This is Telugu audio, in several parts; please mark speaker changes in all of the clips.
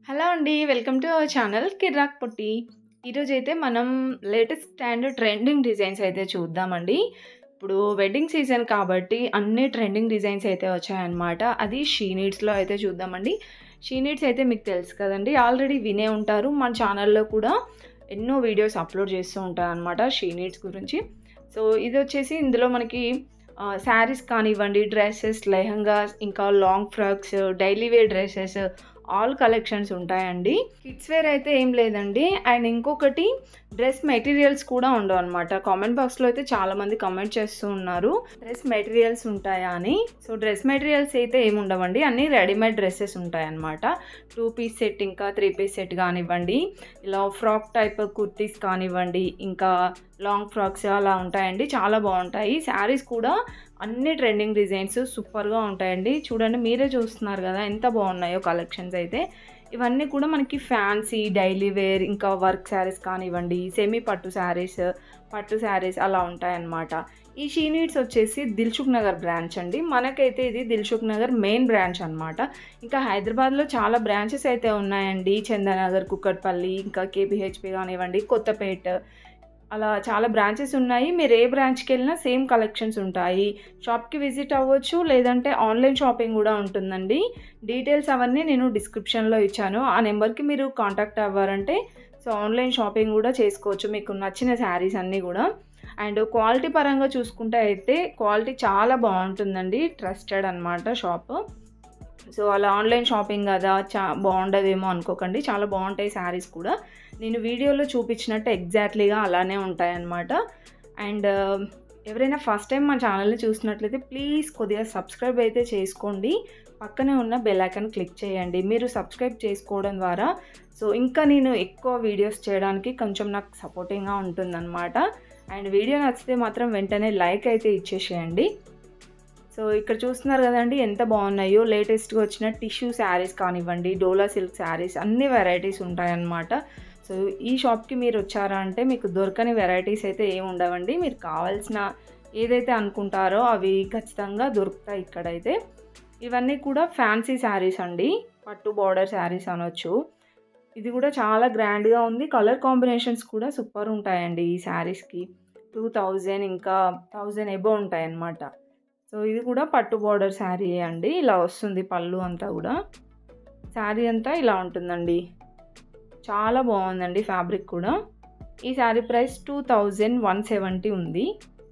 Speaker 1: హలో అండి. Welcome to our channel Kirrak Potti. ఈరోజైతే మనం లేటెస్ట్ అండ్ ట్రెండింగ్ డిజైన్స్ అయితే చూద్దామండి. ఇప్పుడు వెడ్డింగ్ సీజన్ కాబట్టి అన్ని ట్రెండింగ్ డిజైన్స్ అయితే వచ్చాయన్నమాట. అది షీ నీడ్స్‌లో అయితే చూద్దామండి. షీ నీడ్స్ అయితే మీకు తెలుసు కదండీ! ఆల్రెడీ వినే ఉంటారు. మన ఛానల్‌లో కూడా ఎన్నో వీడియోస్ అప్‌లోడ్ చేస్తూ ఉంటానన్నమాట షీ నీడ్స్ గురించి. సో, ఇదొచ్చేసి ఇందులో మనకి ఆహ్, శారీస్ కానివ్వండి, డ్రెసెస్, లెహెంగాస్, ఇంకా long frocks, daily wear dresses all collections ఉంటాయండి. కిడ్స్ వేర్ అయితే ఏం లేదండి. అండ్ ఇంకొకటి డ్రెస్ మెటీరియల్స్ కూడా ఉండవన్నమాట. కామెంట్ బాక్స్‌లో అయితే చాలామంది కామెంట్ చేస్తూ ఉన్నారు. డ్రెస్ మెటీరియల్స్ ఉంటాయా అని. సో, డ్రెస్ మెటీరియల్స్ అయితే ఏమి ఉండవండి. అన్నీ రెడీమేడ్ డ్రెసెస్ ఉంటాయన్నమాట. 2 పీస్ సెట్ ఇంకా 3 పీస్ సెట్ కానివ్వండి, ఇలా ఫ్రాక్ టైప్ కుర్తీస్ కానివ్వండి, ఇంకా లాంగ్ ఫ్రాక్స్ అలా ఉంటాయండి. చాలా బావుంటాయి. శారీస్ కూడా అన్ని ట్రెండింగ్ డిజైన్స్ సూపర్‌గా ఉంటాయండి. చూడండి మీరే చూస్తున్నారు కదా! ఎంత బాగున్నాయో కలెక్షన్స్ అయితే. ఇవన్నీ కూడా మనకి ఫ్యాన్సీ, డైలీ వేర్, ఇంకా వర్క్ శారీస్ కానివ్వండి, సెమీ పట్టు శారీస్, పట్టు శారీస్ అలా ఉంటాయన్నమాట. ఈ షీ నీడ్స్ వచ్చేసి దిల్సుఖ్ నగర్ బ్రాంచ్ అండి. మనకైతే ఇది దిల్సుఖ్ నగర్ మెయిన్ బ్రాంచ్ అనమాట. ఇంకా హైదరాబాద్‌లో చాలా బ్రాంచెస్ అయితే ఉన్నాయండి. చందానగర్, కూకట్పల్లి, ఇంకా కేపీహెచ్‌పీ కానివ్వండి, కొత్తపేట్ అలా చాలా బ్రాంచెస్ ఉన్నాయి. మీరు ఏ బ్రాంచ్‌కెళ్ళినా సేమ్ కలెక్షన్స్ ఉంటాయి. షాప్‌కి విజిట్ అవ్వచ్చు. లేదంటే ఆన్‌లైన్ షాపింగ్ కూడా ఉంటుందండి. డీటెయిల్స్ అవన్నీ నేను డిస్క్రిప్షన్‌లో ఇచ్చాను. ఆ నెంబర్‌కి మీరు కాంటాక్ట్ అవ్వారంటే సో, ఆన్‌లైన్ షాపింగ్ కూడా చేసుకోవచ్చు. మీకు నచ్చిన శారీస్ అన్నీ కూడా. అండ్ క్వాలిటీ పరంగా చూసుకుంటే అయితే క్వాలిటీ చాలా బావుంటుందండి. ట్రస్టెడ్ అనమాట షాపు. సో, అలా ఆన్‌లైన్ షాపింగ్ కదా! చా బావుండదేమో అనుకోకండి. చాలా బావుంటాయి శారీస్ కూడా. నేను వీడియోలో చూపించినట్టు ఎగ్జాక్ట్‌లీగా అలానే ఉంటాయన్నమాట. అండ్ ఎవరైనా ఫస్ట్ టైం మన ఛానల్‌ని చూసినట్లయితే ప్లీజ్ కొద్దిగా సబ్స్క్రైబ్ అయితే చేసుకోండి. పక్కనే ఉన్న బెల్ ఐకాన్ క్లిక్ చేయండి. మీరు సబ్స్క్రైబ్ చేసుకోవడం ద్వారా సో, ఇంకా నేను ఎక్కువ వీడియోస్ చేయడానికి కొంచెం నాకు సపోర్టింగ్‌గా ఉంటుందన్నమాట. అండ్ వీడియో నచ్చితే మాత్రం వెంటనే లైక్ అయితే ఇచ్చేసేయండి. సో, ఇక్కడ చూస్తున్నారు కదండీ! ఎంత బాగున్నాయో. లేటెస్ట్‌గా వచ్చిన టిష్యూ శారీస్ కానివ్వండి, డోలా సిల్క్ శారీస్ అన్ని వెరైటీస్ ఉంటాయన్నమాట. సో, ఈ షాప్‌కి మీరు వచ్చారా అంటే మీకు దొరకని వెరైటీస్ అయితే ఏమి ఉండవండి. మీరు కావాల్సిన ఏదైతే అనుకుంటారో అవి ఖచ్చితంగా దొరుకుతాయి ఇక్కడైతే. ఇవన్నీ కూడా ఫ్యాన్సీ శారీస్ అండి. పట్టు బోర్డర్ శారీస్ అనొచ్చు. ఇది కూడా చాలా గ్రాండ్‌గా ఉంది. కలర్ కాంబినేషన్స్ కూడా సూపర్ ఉంటాయండి ఈ శారీస్‌కి. 2000 ఇంకా 1000 అబోవ్ ఉంటాయన్నమాట. సో, ఇది కూడా పట్టు బోర్డర్ శారీయే అండి. ఇలా వస్తుంది పళ్ళు అంతా కూడా. శారీ అంతా ఇలా ఉంటుందండి. చాలా బాగుందండి ఫ్యాబ్రిక్ కూడా. ఈ శారీ ప్రైస్ 2170 ఉంది.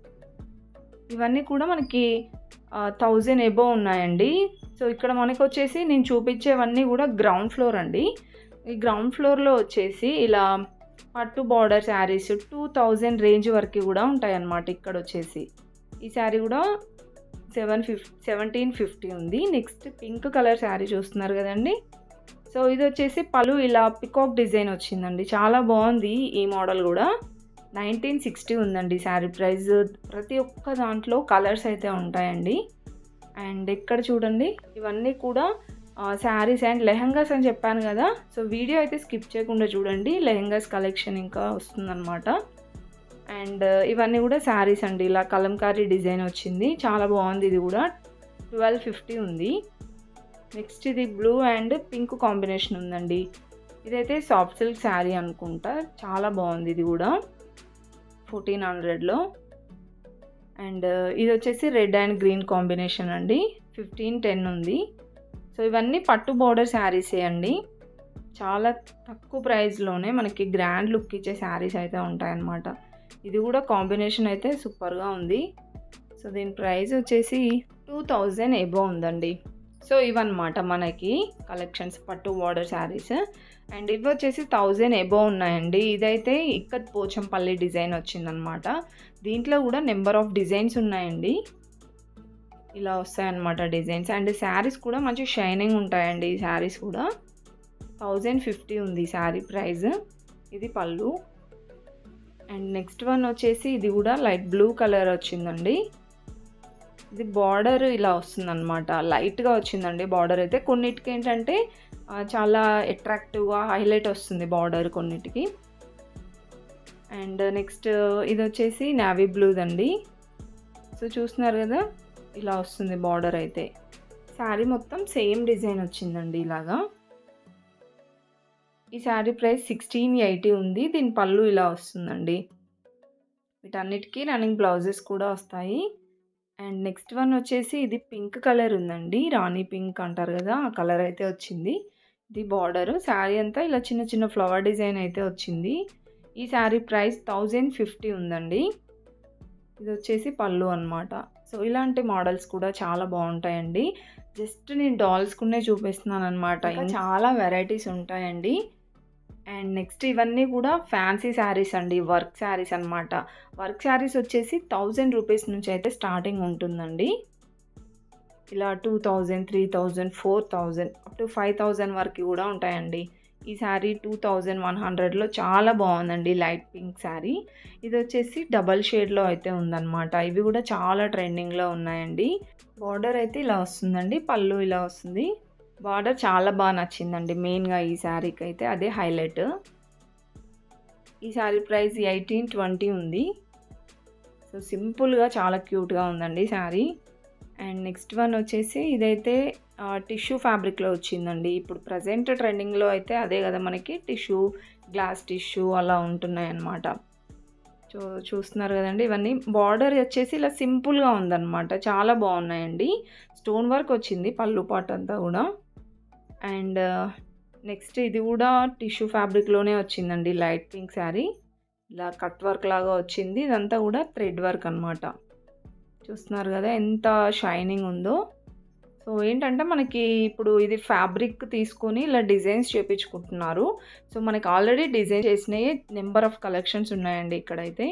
Speaker 1: ఇవన్నీ కూడా మనకి ఆహ్, 1000 అబోవ్ ఉన్నాయండి. సో, ఇక్కడ మనకొచ్చేసి నేను చూపించేవన్నీ కూడా గ్రౌండ్ ఫ్లోర్ అండి. ఈ గ్రౌండ్ ఫ్లోర్‌లో వచ్చేసి ఇలా పట్టు బోర్డర్ శారీస్ 2000 రేంజ్ వరకు కూడా ఉంటాయన్నమాట ఇక్కడొచ్చేసి. ఈ శారీ కూడా సెవెన్ ఫిఫ్ 1750 ఉంది. నెక్స్ట్ పింక్ కలర్ శారీ చూస్తున్నారు కదండీ! సో, ఇదొచ్చేసి పళ్ళు ఇలా పికాక్ డిజైన్ వచ్చిందండి. చాలా బాగుంది ఈ మోడల్ కూడా. 1960 ఉందండి శారీ ప్రైస్. ప్రతి ఒక్క దాంట్లో కలర్స్ అయితే ఉంటాయండి. అండ్ ఇక్కడ చూడండి ఇవన్నీ కూడా ఆహ్, శారీస్ అండ్ లెహెంగాస్ అని చెప్పాను కదా! సో, వీడియో అయితే స్కిప్ చేయకుండా చూడండి. లెహెంగాస్ కలెక్షన్ ఇంకా వస్తుందన్నమాట. అండ్ ఇవన్నీ కూడా శారీస్ అండి. ఇలా కలంకారీ డిజైన్ వచ్చింది. చాలా బాగుంది ఇది కూడా. 1250 ఉంది. నెక్స్ట్ ఇది బ్లూ అండ్ పింక్ కాంబినేషన్ ఉందండి. ఇదైతే సాఫ్ట్ సిల్క్ శారీ అనుకుంటా. చాలా బాగుంది ఇది కూడా. 1400లో. అండ్ ఇదొచ్చేసి రెడ్ అండ్ గ్రీన్ కాంబినేషన్ అండి. 1510 ఉంది. సో, ఇవన్నీ పట్టు బోర్డర్ శారీసే అండి. చాలా తక్కువ ప్రైస్‌లోనే మనకి గ్రాండ్ లుక్ ఇచ్చే శారీస్ అయితే ఉంటాయన్నమాట. ఇది కూడా కాంబినేషన్ అయితే సూపర్‌గా ఉంది. సో, దీని ప్రైస్ వచ్చేసి 2000 అబోవ్ ఉందండి. సో, ఇవన్నమాట మనకి కలెక్షన్స్ పట్టు బోర్డర్ శారీస్. అండ్ ఇవి వచ్చేసి 1000 అబోవ్ ఉన్నాయండి. ఇదైతే ఇక్కత్ పోచంపల్లి డిజైన్ వచ్చిందన్నమాట. దీంట్లో కూడా నెంబర్ ఆఫ్ డిజైన్స్ ఉన్నాయండి. ఇలా వస్తాయన్నమాట డిజైన్స్. అండ్ శారీస్ కూడా మంచి షైనింగ్ ఉంటాయండి ఈ శారీస్ కూడా. 1050 ఉంది శారీ ప్రైస్. ఇది పళ్ళు. అండ్ నెక్స్ట్ వన్ వచ్చేసి ఇది కూడా లైట్ బ్లూ కలర్ వచ్చిందండి. ఇది బార్డర్ ఇలా వస్తుందన్నమాట. లైట్‌గా వచ్చిందండి బార్డర్ అయితే. కొన్నిటికి ఏంటంటే ఆహ్, చాలా అట్రాక్టివ్‌గా హైలైట్ వస్తుంది బార్డర్ కొన్నిటికి. అండ్ నెక్స్ట్ ఇదొచ్చేసి నేవీ బ్లూదండి. సో, చూస్తున్నారు కదా! ఇలా వస్తుంది బార్డర్ అయితే. శారీ మొత్తం సేమ్ డిజైన్ వచ్చిందండి ఇలాగా. ఈ శారీ ప్రైస్ సిక్స్టీన్ ఎయిటీ ఉంది దీని పళ్ళు ఇలా వస్తుందండి వీటన్నిటికీ రన్నింగ్ బ్లౌజెస్ కూడా వస్తాయి అండ్ నెక్స్ట్ వన్ వచ్చేసి ఇది పింక్ కలర్ ఉందండి రాణి పింక్ అంటారు కదా ఆ కలర్ అయితే వచ్చింది ఇది బార్డర్ శారీ అంతా ఇలా చిన్న చిన్న ఫ్లవర్ డిజైన్ అయితే వచ్చింది ఈ శారీ ప్రైస్ థౌజండ్ ఫిఫ్టీ ఉందండి ఇది వచ్చేసి పళ్ళు అనమాట సో ఇలాంటి మోడల్స్ కూడా చాలా బాగుంటాయండి జస్ట్ నేను డాల్స్కునే చూపిస్తున్నాను అనమాట ఇంకా చాలా వెరైటీస్ ఉంటాయండి అండ్ నెక్స్ట్ ఇవన్నీ కూడా ఫ్యాన్సీ శారీస్ అండి వర్క్ శారీస్ అనమాట వర్క్ శారీస్ వచ్చేసి థౌజండ్ రూపీస్ నుంచి అయితే స్టార్టింగ్ ఉంటుందండి ఇలా two thousand three thousand four thousand up to five thousand వరకు కూడా ఉంటాయండి ఈ శారీ టూ థౌజండ్ వన్ హండ్రెడ్లో చాలా బాగుందండి లైట్ పింక్ శారీ ఇది వచ్చేసి డబల్ షేడ్లో అయితే ఉందన్నమాట ఇవి కూడా చాలా ట్రెండింగ్లో ఉన్నాయండి బార్డర్ అయితే ఇలా వస్తుందండి పళ్ళు ఇలా వస్తుంది బార్డర్ చాలా బాగా నచ్చిందండి మెయిన్గా ఈ శారీకి అయితే అదే హైలైట్ ఈ శారీ ప్రైస్ ఎయిటీన్ ట్వంటీ ఉంది సో సింపుల్గా చాలా క్యూట్గా ఉందండి శారీ అండ్ నెక్స్ట్ వన్ వచ్చేసి ఇదైతే టిష్యూ ఫ్యాబ్రిక్లో వచ్చిందండి ఇప్పుడు ప్రజెంట్ ట్రెండింగ్లో అయితే అదే కదా మనకి టిష్యూ గ్లాస్ టిష్యూ అలా ఉంటున్నాయి అన్నమాట చూ చూస్తున్నారు కదండి ఇవన్నీ బార్డర్ వచ్చేసి ఇలా సింపుల్గా ఉందన్నమాట చాలా బాగున్నాయండి స్టోన్ వర్క్ వచ్చింది పళ్ళు పాట అంతా కూడా అండ్ నెక్స్ట్ ఇది కూడా టిష్యూ ఫ్యాబ్రిక్లోనే వచ్చిందండి లైట్ పింక్ శారీ ఇలా కట్ వర్క్ లాగా వచ్చింది ఇదంతా కూడా థ్రెడ్ వర్క్ అనమాట చూస్తున్నారు కదా ఎంత షైనింగ్ ఉందో సో ఏంటంటే మనకి ఇప్పుడు ఇది ఫ్యాబ్రిక్ తీసుకొని ఇలా డిజైన్స్ చేపించుకుంటున్నారు సో మనకి ఆల్రెడీ డిజైన్ చేసినవి నెంబర్ ఆఫ్ కలెక్షన్స్ ఉన్నాయండి ఇక్కడైతే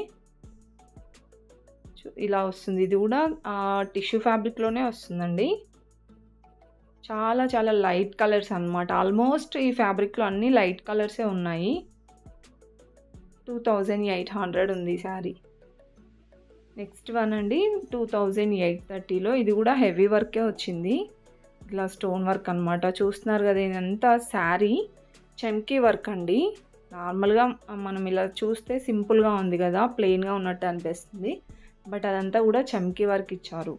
Speaker 1: ఇలా వస్తుంది ఇది కూడా టిష్యూ ఫ్యాబ్రిక్లోనే వస్తుందండి చాలా చాలా లైట్ కలర్స్ అనమాట ఆల్మోస్ట్ ఈ ఫ్యాబ్రిక్లో అన్ని లైట్ కలర్సే ఉన్నాయి టూ థౌజండ్ ఎయిట్ హండ్రెడ్ ఉంది శారీ నెక్స్ట్ వన్ అండి టూ థౌజండ్ ఎయిట్ థర్టీలో ఇది కూడా హెవీ వర్కే వచ్చింది ఇట్లా స్టోన్ వర్క్ అనమాట చూస్తున్నారు కదా ఇదంతా శారీ చెమ్కీ వర్క్ అండి నార్మల్గా మనం ఇలా చూస్తే సింపుల్గా ఉంది కదా ప్లెయిన్గా ఉన్నట్టు అనిపిస్తుంది బట్ అదంతా కూడా చమ్కీ వర్క్ ఇచ్చారు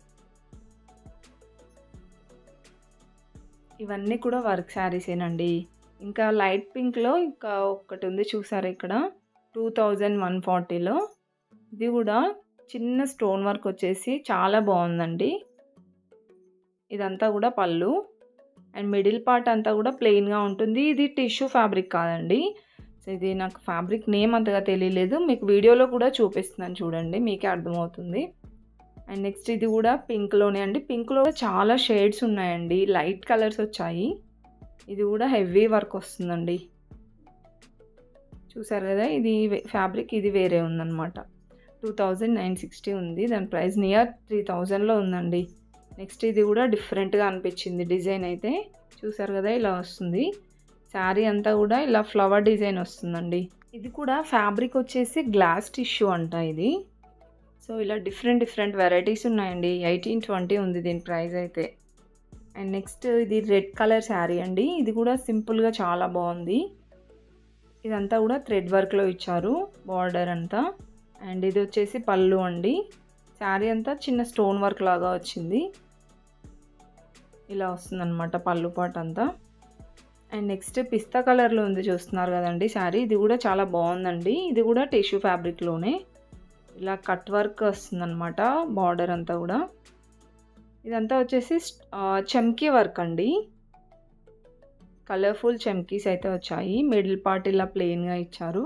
Speaker 1: ఇవన్నీ కూడా వర్క్ శారీసేనండి ఇంకా లైట్ పింక్లో ఇంకా ఒకటి ఉంది చూసారు ఇక్కడ టూ థౌజండ్ వన్ ఫార్టీలో ఇది కూడా చిన్న స్టోన్ వర్క్ వచ్చేసి చాలా బాగుందండి ఇదంతా కూడా పళ్ళు అండ్ మిడిల్ పార్ట్ అంతా కూడా ప్లెయిన్గా ఉంటుంది ఇది టిష్యూ ఫ్యాబ్రిక్ కాదండి సో ఇది నాకు ఫ్యాబ్రిక్ నేమ్ అంతగా తెలియలేదు మీకు వీడియోలో కూడా చూపిస్తున్నాను చూడండి మీకే అర్థమవుతుంది అండ్ నెక్స్ట్ ఇది కూడా పింక్లోనే అండి పింక్లో చాలా షేడ్స్ ఉన్నాయండి లైట్ కలర్స్ వచ్చాయి ఇది కూడా హెవీ వర్క్ వస్తుందండి చూసారు కదా ఇది ఫ్యాబ్రిక్ ఇది వేరే ఉందన్నమాట టూ థౌజండ్ నైన్ సిక్స్టీ ఉంది దాని ప్రైస్ నియర్ త్రీ థౌజండ్లో ఉందండి నెక్స్ట్ ఇది కూడా డిఫరెంట్గా అనిపించింది డిజైన్ అయితే చూసారు కదా ఇలా వస్తుంది శారీ అంతా కూడా ఇలా ఫ్లవర్ డిజైన్ వస్తుందండి ఇది కూడా ఫ్యాబ్రిక్ వచ్చేసి గ్లాస్ టిష్యూ అంట ఇది సో ఇలా డిఫరెంట్ డిఫరెంట్ వెరైటీస్ ఉన్నాయండి ఎయిటీన్ ట్వంటీ ఉంది దీని ప్రైస్ అయితే అండ్ నెక్స్ట్ ఇది రెడ్ కలర్ శారీ అండి ఇది కూడా సింపుల్గా చాలా బాగుంది ఇదంతా కూడా థ్రెడ్ వర్క్లో ఇచ్చారు బార్డర్ అంతా అండ్ ఇది వచ్చేసి పళ్ళు అండి శారీ అంతా చిన్న స్టోన్ వర్క్ లాగా వచ్చింది ఇలా వస్తుందన్నమాట పళ్ళు పాట అంతా అండ్ నెక్స్ట్ పిస్తా కలర్లో ఉంది చూస్తున్నారు కదండి శారీ ఇది కూడా చాలా బాగుందండి ఇది కూడా టిష్యూ ఫ్యాబ్రిక్లోనే ఇలా కట్ వర్క్ వస్తుందన్నమాట బార్డర్ అంతా కూడా ఇదంతా వచ్చేసి చమ్కీ వర్క్ అండి కలర్ఫుల్ చమ్కీస్ అయితే వచ్చాయి మిడిల్ పార్ట్ ఇలా ప్లెయిన్గా ఇచ్చారు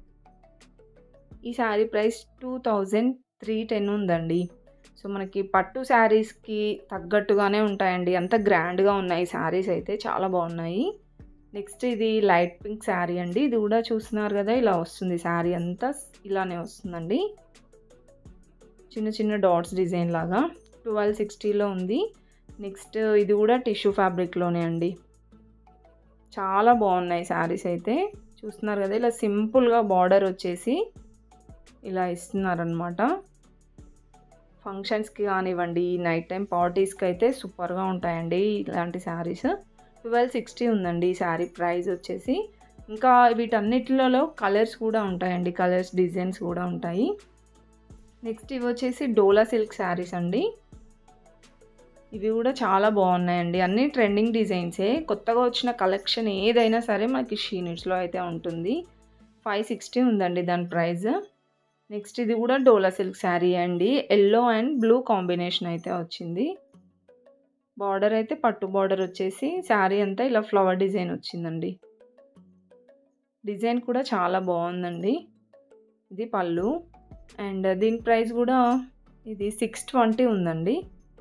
Speaker 1: ఈ sari price two thousand three ten ఉందండి సో మనకి పట్టు శారీస్కి తగ్గట్టుగానే ఉంటాయండి అంత గ్రాండ్గా ఉన్నాయి శారీస్ అయితే చాలా బాగున్నాయి నెక్స్ట్ ఇది లైట్ పింక్ శారీ అండి ఇది కూడా చూస్తున్నారు కదా ఇలా వస్తుంది శారీ అంతా ఇలానే వస్తుందండి చిన్న చిన్న డాట్స్ డిజైన్ లాగా ట్వెల్వ్ సిక్స్టీలో ఉంది నెక్స్ట్ ఇది కూడా టిష్యూ ఫ్యాబ్రిక్లోనే అండి చాలా బాగున్నాయి శారీస్ అయితే చూస్తున్నారు కదా ఇలా సింపుల్గా బార్డర్ వచ్చేసి ఇలా ఇస్తున్నారనమాట ఫంక్షన్స్కి కానివ్వండి నైట్ టైం పార్టీస్కి అయితే సూపర్గా ఉంటాయండి ఇలాంటి శారీస్ ట్వెల్వ్ సిక్స్టీ ఉందండి ఈ శారీ ప్రైస్ వచ్చేసి ఇంకా వీటన్నిటిలో కలర్స్ కూడా ఉంటాయండి కలర్స్ డిజైన్స్ కూడా ఉంటాయి నెక్స్ట్ ఇవి వచ్చేసి డోలా సిల్క్ శారీస్ అండి ఇవి కూడా చాలా బాగున్నాయండి అన్నీ ట్రెండింగ్ డిజైన్సే కొత్తగా వచ్చిన కలెక్షన్ ఏదైనా సరే మనకి షీనిట్స్లో అయితే ఉంటుంది ఫైవ్ సిక్స్టీ ఉందండి దాని ప్రైస్ నెక్స్ట్ ఇది కూడా డోలా సిల్క్ శారీ అండి ఎల్లో అండ్ బ్లూ కాంబినేషన్ అయితే వచ్చింది బార్డర్ అయితే పట్టు బార్డర్ వచ్చేసి శారీ అంతా ఇలా ఫ్లవర్ డిజైన్ వచ్చిందండి డిజైన్ కూడా చాలా బాగుందండి ఇది పళ్ళు అండ్ దీని ప్రైస్ కూడా ఇది సిక్స్ ట్వంటీ ఉందండి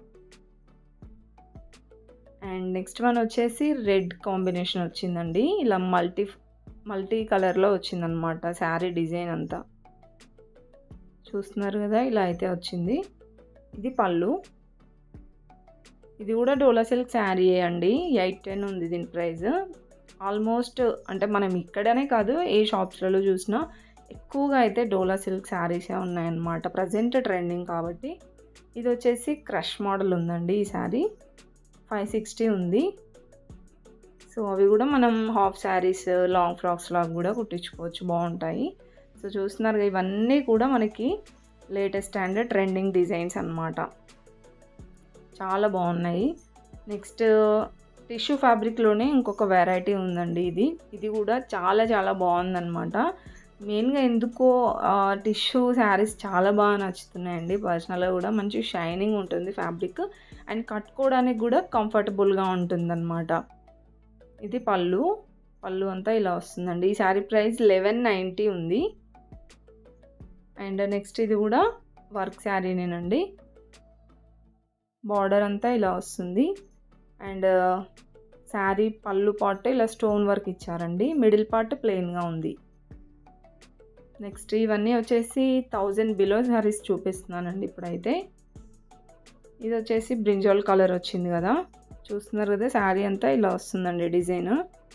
Speaker 1: అండ్ నెక్స్ట్ వన్ వచ్చేసి రెడ్ కాంబినేషన్ వచ్చిందండి ఇలా మల్టీ మల్టీ కలర్లో వచ్చిందనమాట శారీ డిజైన్ అంతా చూస్తున్నారు కదా ఇలా అయితే వచ్చింది ఇది పళ్ళు ఇది కూడా డోలా సిల్క్ శారీయే అండి ఎయిట్ టెన్ ఉంది దీని ప్రైస్ ఆల్మోస్ట్ అంటే మనం ఇక్కడనే కాదు ఏ షాప్స్లలో చూసినా ఎక్కువగా అయితే డోలా సిల్క్ శారీసే ఉన్నాయన్నమాట ప్రజెంట్ ట్రెండింగ్ కాబట్టి ఇది వచ్చేసి క్రష్ మోడల్ ఉందండి ఈ శారీ ఫైవ్ సిక్స్టీ ఉంది సో అవి కూడా మనం హాఫ్ శారీస్ లాంగ్ ఫ్రాక్స్ లాగా కూడా కుట్టించుకోవచ్చు బాగుంటాయి సో చూస్తున్నారు ఇవన్నీ కూడా మనకి లేటెస్ట్ అండ్ ట్రెండింగ్ డిజైన్స్ అనమాట చాలా బాగున్నాయి నెక్స్ట్ టిష్యూ ఫ్యాబ్రిక్లోనే ఇంకొక వెరైటీ ఉందండి ఇది ఇది కూడా చాలా చాలా బాగుందన్నమాట మెయిన్గా ఎందుకో టిష్యూ శారీస్ చాలా బాగా నచ్చుతున్నాయండి పర్సనల్గా కూడా మంచి షైనింగ్ ఉంటుంది ఫ్యాబ్రిక్ అండ్ కట్టుకోవడానికి కూడా కంఫర్టబుల్గా ఉంటుందన్నమాట ఇది పళ్ళు పళ్ళు అంతా ఇలా వస్తుందండి ఈ శారీ ప్రైస్ లెవెన్ నైంటీ ఉంది అండ్ నెక్స్ట్ ఇది కూడా వర్క్ శారీనేనండి బార్డర్ అంతా ఇలా వస్తుంది అండ్ శారీ పళ్ళు పార్ట్ ఇలా స్టోన్ వర్క్ ఇచ్చారండి మిడిల్ పార్ట్ ప్లెయిన్గా ఉంది నెక్స్ట్ ఇవన్నీ వచ్చేసి థౌజండ్ బిలో శారీస్ చూపిస్తున్నానండి ఇప్పుడైతే ఇది వచ్చేసి బ్రింజాల్ కలర్ వచ్చింది కదా చూస్తున్నారు కదా శారీ అంతా ఇలా వస్తుందండి డిజైన్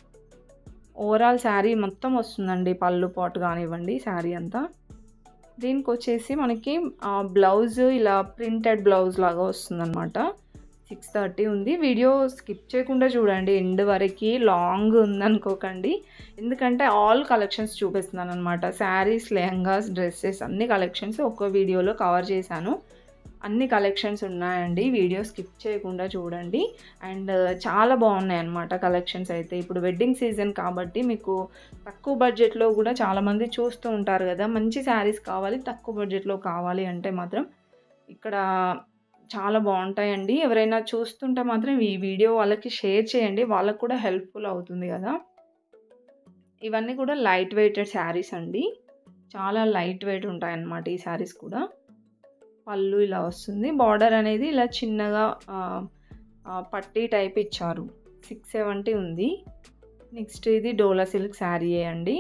Speaker 1: ఓవరాల్ శారీ మొత్తం వస్తుందండి పళ్ళు పాటు కానివ్వండి శారీ అంతా దీనికి వచ్చేసి మనకి బ్లౌజ్ ఇలా ప్రింటెడ్ బ్లౌజ్ లాగా వస్తుందన్నమాట సిక్స్ థర్టీ ఉంది వీడియో స్కిప్ చేయకుండా చూడండి ఎండ్ వరకు లాంగ్ ఉందనుకోకండి ఎందుకంటే ఆల్ కలెక్షన్స్ చూపిస్తున్నాను అనమాట శారీస్ లెహంగాస్ డ్రెస్సెస్ అన్ని కలెక్షన్స్ ఒక్క వీడియోలో కవర్ చేశాను అన్ని కలెక్షన్స్ ఉన్నాయండి వీడియో స్కిప్ చేయకుండా చూడండి అండ్ చాలా బాగున్నాయి అన్నమాట కలెక్షన్స్ అయితే ఇప్పుడు వెడ్డింగ్ సీజన్ కాబట్టి మీకు తక్కువ బడ్జెట్లో కూడా చాలామంది చూస్తూ ఉంటారు కదా మంచి శారీస్ కావాలి తక్కువ బడ్జెట్లో కావాలి అంటే మాత్రం ఇక్కడ చాలా బాగుంటాయండి ఎవరైనా చూస్తుంటే మాత్రం ఈ వీడియో వాళ్ళకి షేర్ చేయండి వాళ్ళకు కూడా హెల్ప్ఫుల్ అవుతుంది కదా ఇవన్నీ కూడా లైట్ వెయిటెడ్ శారీస్ అండి చాలా లైట్ వెయిట్ ఉంటాయి అన్నమాట ఈ శారీస్ కూడా పళ్ళు ఇలా వస్తుంది బార్డర్ అనేది ఇలా చిన్నగా పట్టీ టైప్ ఇచ్చారు సిక్స్ సెవెంటీ ఉంది నెక్స్ట్ ఇది డోలా సిల్క్ శారీయే అండి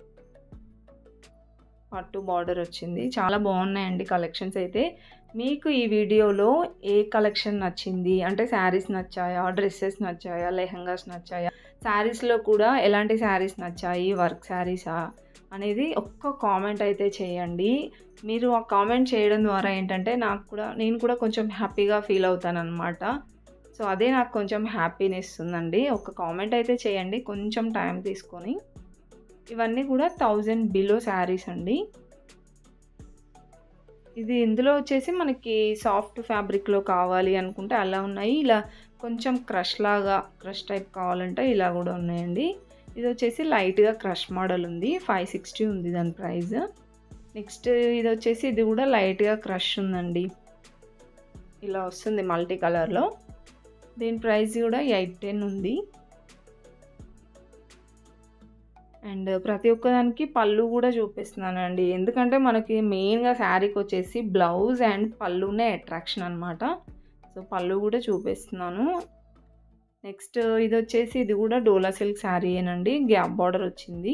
Speaker 1: పట్టు బార్డర్ వచ్చింది చాలా బాగున్నాయండి కలెక్షన్స్ అయితే మీకు ఈ వీడియోలో ఏ కలెక్షన్ నచ్చింది అంటే శారీస్ నచ్చాయా డ్రెస్సెస్ నచ్చాయా లెహంగాస్ నచ్చాయా శారీస్లో కూడా ఎలాంటి శారీస్ నచ్చాయి వర్క్ శారీసా అనేది ఒక్క కామెంట్ అయితే చేయండి మీరు ఆ కామెంట్ చేయడం ద్వారా ఏంటంటే నాకు కూడా నేను కూడా కొంచెం హ్యాపీగా ఫీల్ అవుతాను అనమాట సో అదే నాకు కొంచెం హ్యాపీనెస్ ఉందండి ఒక కామెంట్ అయితే చేయండి కొంచెం టైం తీసుకొని ఇవన్నీ కూడా థౌజండ్ బిలో శారీస్ అండి ఇది ఇందులో వచ్చేసి మనకి సాఫ్ట్ ఫ్యాబ్రిక్లో కావాలి అనుకుంటే అలా ఉన్నాయి ఇలా కొంచెం క్రష్ లాగా క్రష్ టైప్ కావాలంటే ఇలా కూడా ఉన్నాయండి ఇది వచ్చేసి లైట్గా క్రష్ మోడల్ ఉంది ఫైవ్ సిక్స్టీ ఉంది దాని ప్రైస్ నెక్స్ట్ ఇది వచ్చేసి ఇది కూడా లైట్గా క్రష్ ఉందండి ఇలా వస్తుంది మల్టీ కలర్లో దీని ప్రైస్ కూడా ఎయిట్ టెన్ ఉంది అండ్ ప్రతి ఒక్కదానికి పళ్ళు కూడా చూపిస్తున్నానండి ఎందుకంటే మనకి మెయిన్గా శారీకి వచ్చేసి బ్లౌజ్ అండ్ పళ్ళునే అట్రాక్షన్ అనమాట సో పళ్ళు కూడా చూపిస్తున్నాను నెక్స్ట్ ఇది వచ్చేసి ఇది కూడా డోలా సిల్క్ శారీ ఏనండి గ్యాప్ బార్డర్ వచ్చింది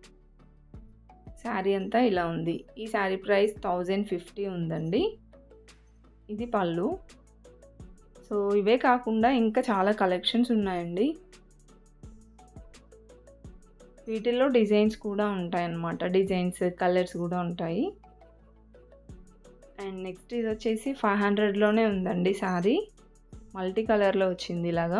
Speaker 1: శారీ అంతా ఇలా ఉంది ఈ శారీ ప్రైస్ థౌజండ్ ఫిఫ్టీ ఉందండి ఇది పళ్ళు సో ఇవే కాకుండా ఇంకా చాలా కలెక్షన్స్ ఉన్నాయండి వీటిల్లో డిజైన్స్ కూడా ఉంటాయన్నమాట డిజైన్స్ కలర్స్ కూడా ఉంటాయి అండ్ నెక్స్ట్ ఇది వచ్చేసి ఫైవ్ హండ్రెడ్లోనే ఉందండి శారీ మల్టీ కలర్లో వచ్చింది ఇలాగా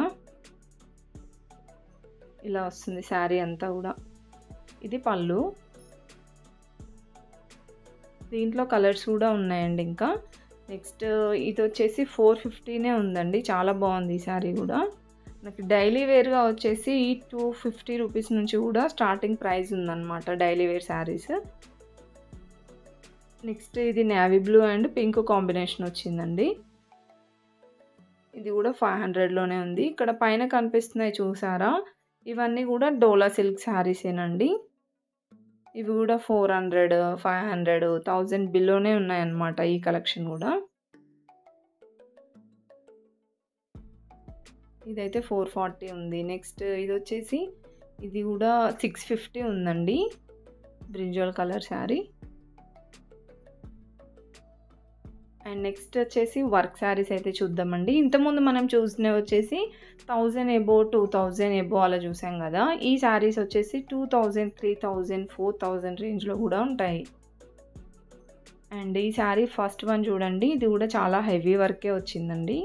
Speaker 1: ఇలా వస్తుంది శారీ అంతా కూడా ఇది పళ్ళు దీంట్లో కలర్స్ కూడా ఉన్నాయండి ఇంకా నెక్స్ట్ ఇది వచ్చేసి ఫోర్ ఫిఫ్టీనే ఉందండి చాలా బాగుంది ఈ శారీ కూడా నాకు డైలీ వేర్గా వచ్చేసి టూ ఫిఫ్టీ రూపీస్ నుంచి కూడా స్టార్టింగ్ ప్రైస్ ఉందన్నమాట డైలీ వేర్ శారీస్ నెక్స్ట్ ఇది navy blue and pink combination వచ్చిందండి ఇది కూడా ఫైవ్ హండ్రెడ్లోనే ఉంది ఇక్కడ పైన కనిపిస్తున్నాయి చూసారా ఇవన్నీ కూడా డోలా సిల్క్ శారీసేనండి ఇవి కూడా four hundred five hundred thousand బిలోనే ఉన్నాయన్నమాట ఈ కలెక్షన్ కూడా ఇదైతే ఫోర్ ఫార్టీ ఉంది నెక్స్ట్ ఇది వచ్చేసి ఇది కూడా సిక్స్ ఫిఫ్టీ ఉందండి brinjal colour sari and next వచ్చేసి వర్క్ శారీస్ అయితే చూద్దామండి ఇంతకుముందు మనం చూసినవి వచ్చేసి thousand above two thousand above అలా చూసాం కదా ఈ శారీస్ వచ్చేసి two thousand three thousand four thousand రేంజ్లో కూడా ఉంటాయి అండ్ ఈ శారీ ఫస్ట్ వన్ చూడండి ఇది కూడా చాలా హెవీ వర్కే వచ్చిందండి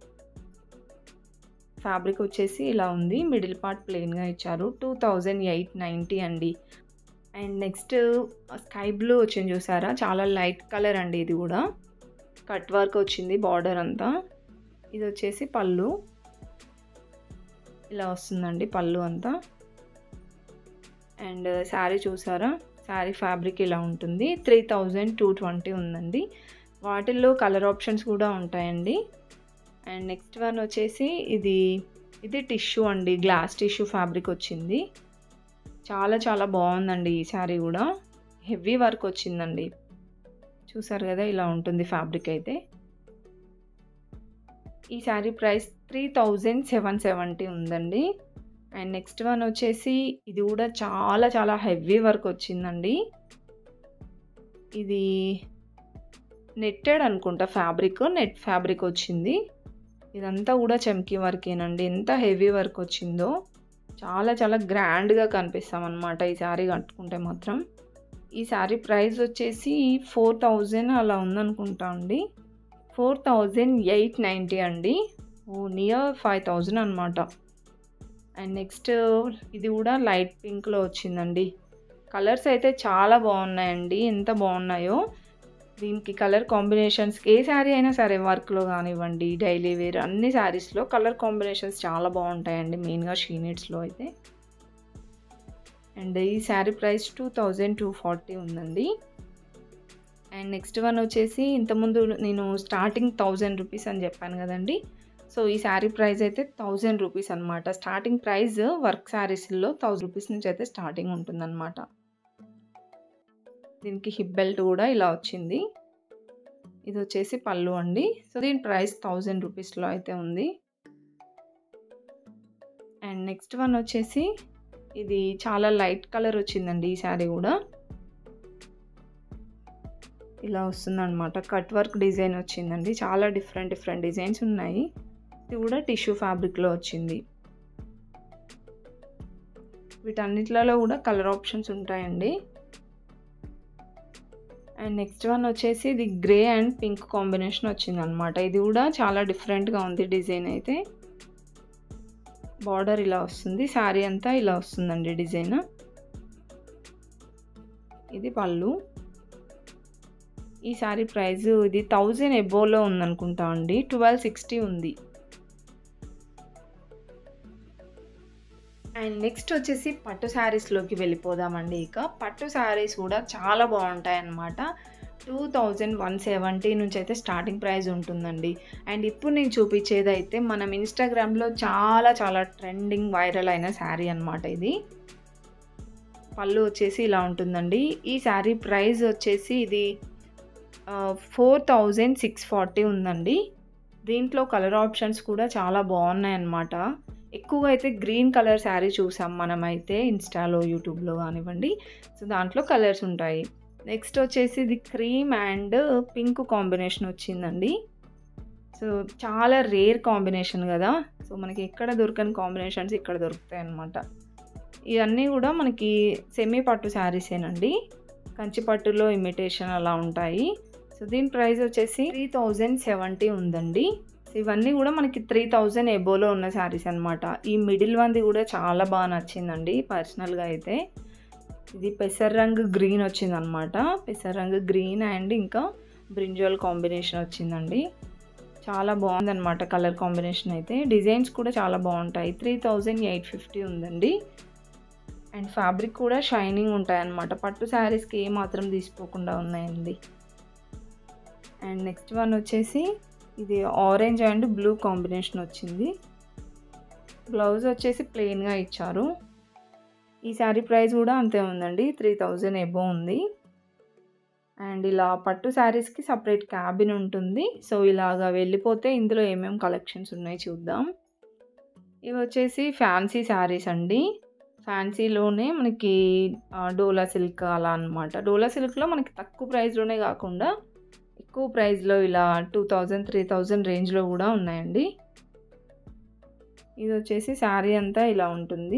Speaker 1: ఫ్యాబ్రిక్ వచ్చేసి ఇలా ఉంది మిడిల్ పార్ట్ ప్లెయిన్గా ఇచ్చారు టూ థౌజండ్ ఎయిట్ నైంటీ అండి అండ్ నెక్స్ట్ స్కై బ్లూ వచ్చింది చూసారా చాలా లైట్ కలర్ అండి ఇది కూడా కట్ వర్క్ వచ్చింది బార్డర్ అంతా ఇది వచ్చేసి పళ్ళు ఇలా వస్తుందండి పళ్ళు అంతా అండ్ శారీ చూసారా శారీ ఫ్యాబ్రిక్ ఇలా ఉంటుంది త్రీ థౌజండ్ టూ ట్వంటీ ఉందండి వాటిల్లో కలర్ ఆప్షన్స్ కూడా ఉంటాయండి అండ్ నెక్స్ట్ వన్ వచ్చేసి ఇది ఇది టిష్యూ అండి గ్లాస్ టిష్యూ ఫ్యాబ్రిక్ వచ్చింది చాలా చాలా బాగుందండి ఈ శారీ కూడా హెవీ వర్క్ వచ్చిందండి చూసారు కదా ఇలా ఉంటుంది ఫ్యాబ్రిక్ అయితే ఈ sari price three thousand seven seventy ఉందండి అండ్ నెక్స్ట్ వన్ వచ్చేసి ఇది కూడా చాలా చాలా హెవీ వర్క్ వచ్చిందండి ఇది నెట్టెడ్ అనుకుంటా ఫ్యాబ్రిక్ నెట్ ఫ్యాబ్రిక్ వచ్చింది ఇదంతా కూడా చమ్కీ వర్కేనండి ఎంత హెవీ వర్క్ వచ్చిందో చాలా చాలా గ్రాండ్గా కనిపిస్తాం అనమాట ఈ శారీ కట్టుకుంటే మాత్రం ఈ శారీ ప్రైస్ వచ్చేసి ఫోర్ థౌజండ్ అలా ఉందనుకుంటా అండి ఫోర్ థౌజండ్ ఎయిట్ నైంటీ అండి ఓ నియర్ ఫైవ్ థౌజండ్ అనమాట అండ్ నెక్స్ట్ ఇది కూడా లైట్ పింక్లో వచ్చిందండి కలర్స్ అయితే చాలా బాగున్నాయండి ఎంత బాగున్నాయో దీనికి కలర్ కాంబినేషన్స్ ఏ శారీ అయినా సరే వర్క్లో కానివ్వండి డైలీ వేర్ అన్ని శారీస్లో కలర్ కాంబినేషన్స్ చాలా బాగుంటాయండి మెయిన్గా షీనెట్స్లో అయితే అండ్ ఈ sari price two thousand two forty ఉందండి అండ్ నెక్స్ట్ వన్ వచ్చేసి ఇంతకుముందు నేను స్టార్టింగ్ థౌజండ్ రూపీస్ అని చెప్పాను కదండి సో ఈ శారీ ప్రైస్ అయితే థౌజండ్ రూపీస్ అనమాట స్టార్టింగ్ ప్రైస్ వర్క్ శారీస్లో థౌజండ్ రూపీస్ నుంచి అయితే స్టార్టింగ్ ఉంటుందన్నమాట దీనికి హిప్ బెల్ట్ కూడా ఇలా వచ్చింది ఇది వచ్చేసి పళ్ళు అండి సో దీని ప్రైస్ థౌజండ్ రూపీస్లో అయితే ఉంది అండ్ నెక్స్ట్ వన్ వచ్చేసి ఇది చాలా లైట్ కలర్ వచ్చిందండి ఈ శారీ కూడా ఇలా వస్తుందన్నమాట కట్ వర్క్ డిజైన్ వచ్చిందండి చాలా డిఫరెంట్ డిఫరెంట్ డిజైన్స్ ఉన్నాయి ఇది కూడా టిష్యూ ఫ్యాబ్రిక్లో వచ్చింది వీటన్నిటిలో కూడా కలర్ ఆప్షన్స్ ఉంటాయండి అండ్ నెక్స్ట్ వన్ వచ్చేసి ఇది గ్రే అండ్ పింక్ కాంబినేషన్ వచ్చింది అనమాట ఇది కూడా చాలా డిఫరెంట్గా ఉంది డిజైన్ అయితే బార్డర్ ఇలా వస్తుంది శారీ అంతా ఇలా వస్తుందండి డిజైన్ ఇది పళ్ళు ఈ శారీ ప్రైస్ ఇది థౌజండ్ ఎబోలో ఉందనుకుంటా అండి ట్వెల్వ్ సిక్స్టీ ఉంది అండ్ నెక్స్ట్ వచ్చేసి పట్టు శారీస్లోకి వెళ్ళిపోదామండి ఇక పట్టు శారీస్ కూడా చాలా బాగుంటాయి అన్నమాట టూ థౌజండ్ వన్ సెవెంటీ నుంచి అయితే స్టార్టింగ్ ప్రైస్ ఉంటుందండి అండ్ ఇప్పుడు నేను చూపించేది అయితే మనం ఇన్స్టాగ్రామ్లో చాలా చాలా ట్రెండింగ్ వైరల్ అయిన శారీ అనమాట ఇది పళ్ళు వచ్చేసి ఇలా ఉంటుందండి ఈ శారీ ప్రైస్ వచ్చేసి ఇది ఫోర్ థౌజండ్ సిక్స్ ఫార్టీ ఉందండి దీంట్లో కలర్ ఆప్షన్స్ కూడా చాలా బాగున్నాయి అన్నమాట ఎక్కువగా అయితే గ్రీన్ కలర్ శారీ చూసాం మనమైతే ఇన్స్టాలో యూట్యూబ్లో కానివ్వండి సో దాంట్లో కలర్స్ ఉంటాయి నెక్స్ట్ వచ్చేసి ఇది క్రీమ్ అండ్ పింక్ కాంబినేషన్ వచ్చిందండి సో చాలా రేర్ కాంబినేషన్ కదా సో మనకి ఎక్కడ దొరకని కాంబినేషన్స్ ఇక్కడ దొరుకుతాయి అన్నమాట ఇవన్నీ కూడా మనకి సెమీ పట్టు శారీసేనండి కంచి పట్టులో ఇమిటేషన్ అలా ఉంటాయి సో దీని ప్రైస్ వచ్చేసి త్రీ థౌజండ్ సెవెంటీ ఉందండి ఇవన్నీ కూడా మనకి త్రీ థౌజండ్ ఎబోలో ఉన్న శారీస్ అనమాట ఈ మిడిల్ వన్ది కూడా చాలా బాగా నచ్చిందండి పర్సనల్గా అయితే ఇది పెసర్ రంగు గ్రీన్ వచ్చిందనమాట పెసర్ రంగు గ్రీన్ అండ్ ఇంకా బ్రింజాల్ కాంబినేషన్ వచ్చిందండి చాలా బాగుందన్నమాట కలర్ కాంబినేషన్ అయితే డిజైన్స్ కూడా చాలా బాగుంటాయి త్రీ థౌజండ్ ఎయిట్ ఫిఫ్టీ ఉందండి అండ్ ఫ్యాబ్రిక్ కూడా షైనింగ్ ఉంటాయన్నమాట పట్టు శారీస్కి ఏ మాత్రం తీసుకోకుండా ఉన్నాయండి అండ్ నెక్స్ట్ వన్ వచ్చేసి ఇది ఆరెంజ్ అండ్ బ్లూ కాంబినేషన్ వచ్చింది బ్లౌజ్ వచ్చేసి ప్లెయిన్గా ఇచ్చారు ఈ శారీ ప్రైస్ కూడా అంతే ఉందండి త్రీ థౌజండ్ ఎబో ఉంది అండ్ ఇలా పట్టు శారీస్కి సపరేట్ క్యాబిన్ ఉంటుంది సో ఇలాగా వెళ్ళిపోతే ఇందులో ఏమేమి కలెక్షన్స్ ఉన్నాయి చూద్దాం ఇవి వచ్చేసి ఫ్యాన్సీ శారీస్ అండి ఫ్యాన్సీలోనే మనకి డోలా సిల్క్ అలా అనమాట డోలా సిల్క్లో మనకి తక్కువ ప్రైస్లోనే కాకుండా ఎక్కువ ప్రైస్లో ఇలా టూ థౌజండ్ త్రీ థౌజండ్ రేంజ్లో కూడా ఉన్నాయండి ఇది వచ్చేసి శారీ అంతా ఇలా ఉంటుంది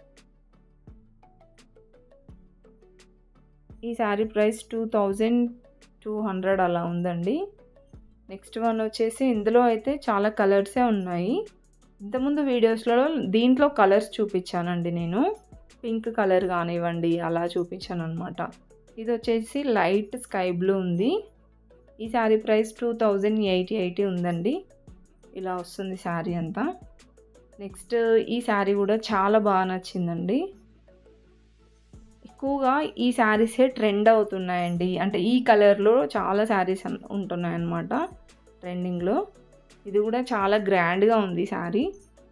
Speaker 1: ఈ sari price two thousand two hundred అలా ఉందండి నెక్స్ట్ వన్ వచ్చేసి ఇందులో అయితే చాలా కలర్సే ఉన్నాయి ఇంతకుముందు వీడియోస్లో దీంట్లో కలర్స్ చూపించానండి నేను పింక్ కలర్ కానివ్వండి అలా చూపించాను అనమాట ఇది వచ్చేసి లైట్ స్కై బ్లూ ఉంది ఈ sari price two thousand eighty eighty ఉందండి ఇలా వస్తుంది శారీ అంతా నెక్స్ట్ ఈ శారీ కూడా చాలా బాగా నచ్చిందండి ఎక్కువగా ఈ శారీసే ట్రెండ్ అవుతున్నాయండి అంటే ఈ కలర్లో చాలా శారీస్ ఉంటున్నాయి అన్నమాట ట్రెండింగ్లో ఇది కూడా చాలా గ్రాండ్గా ఉంది శారీ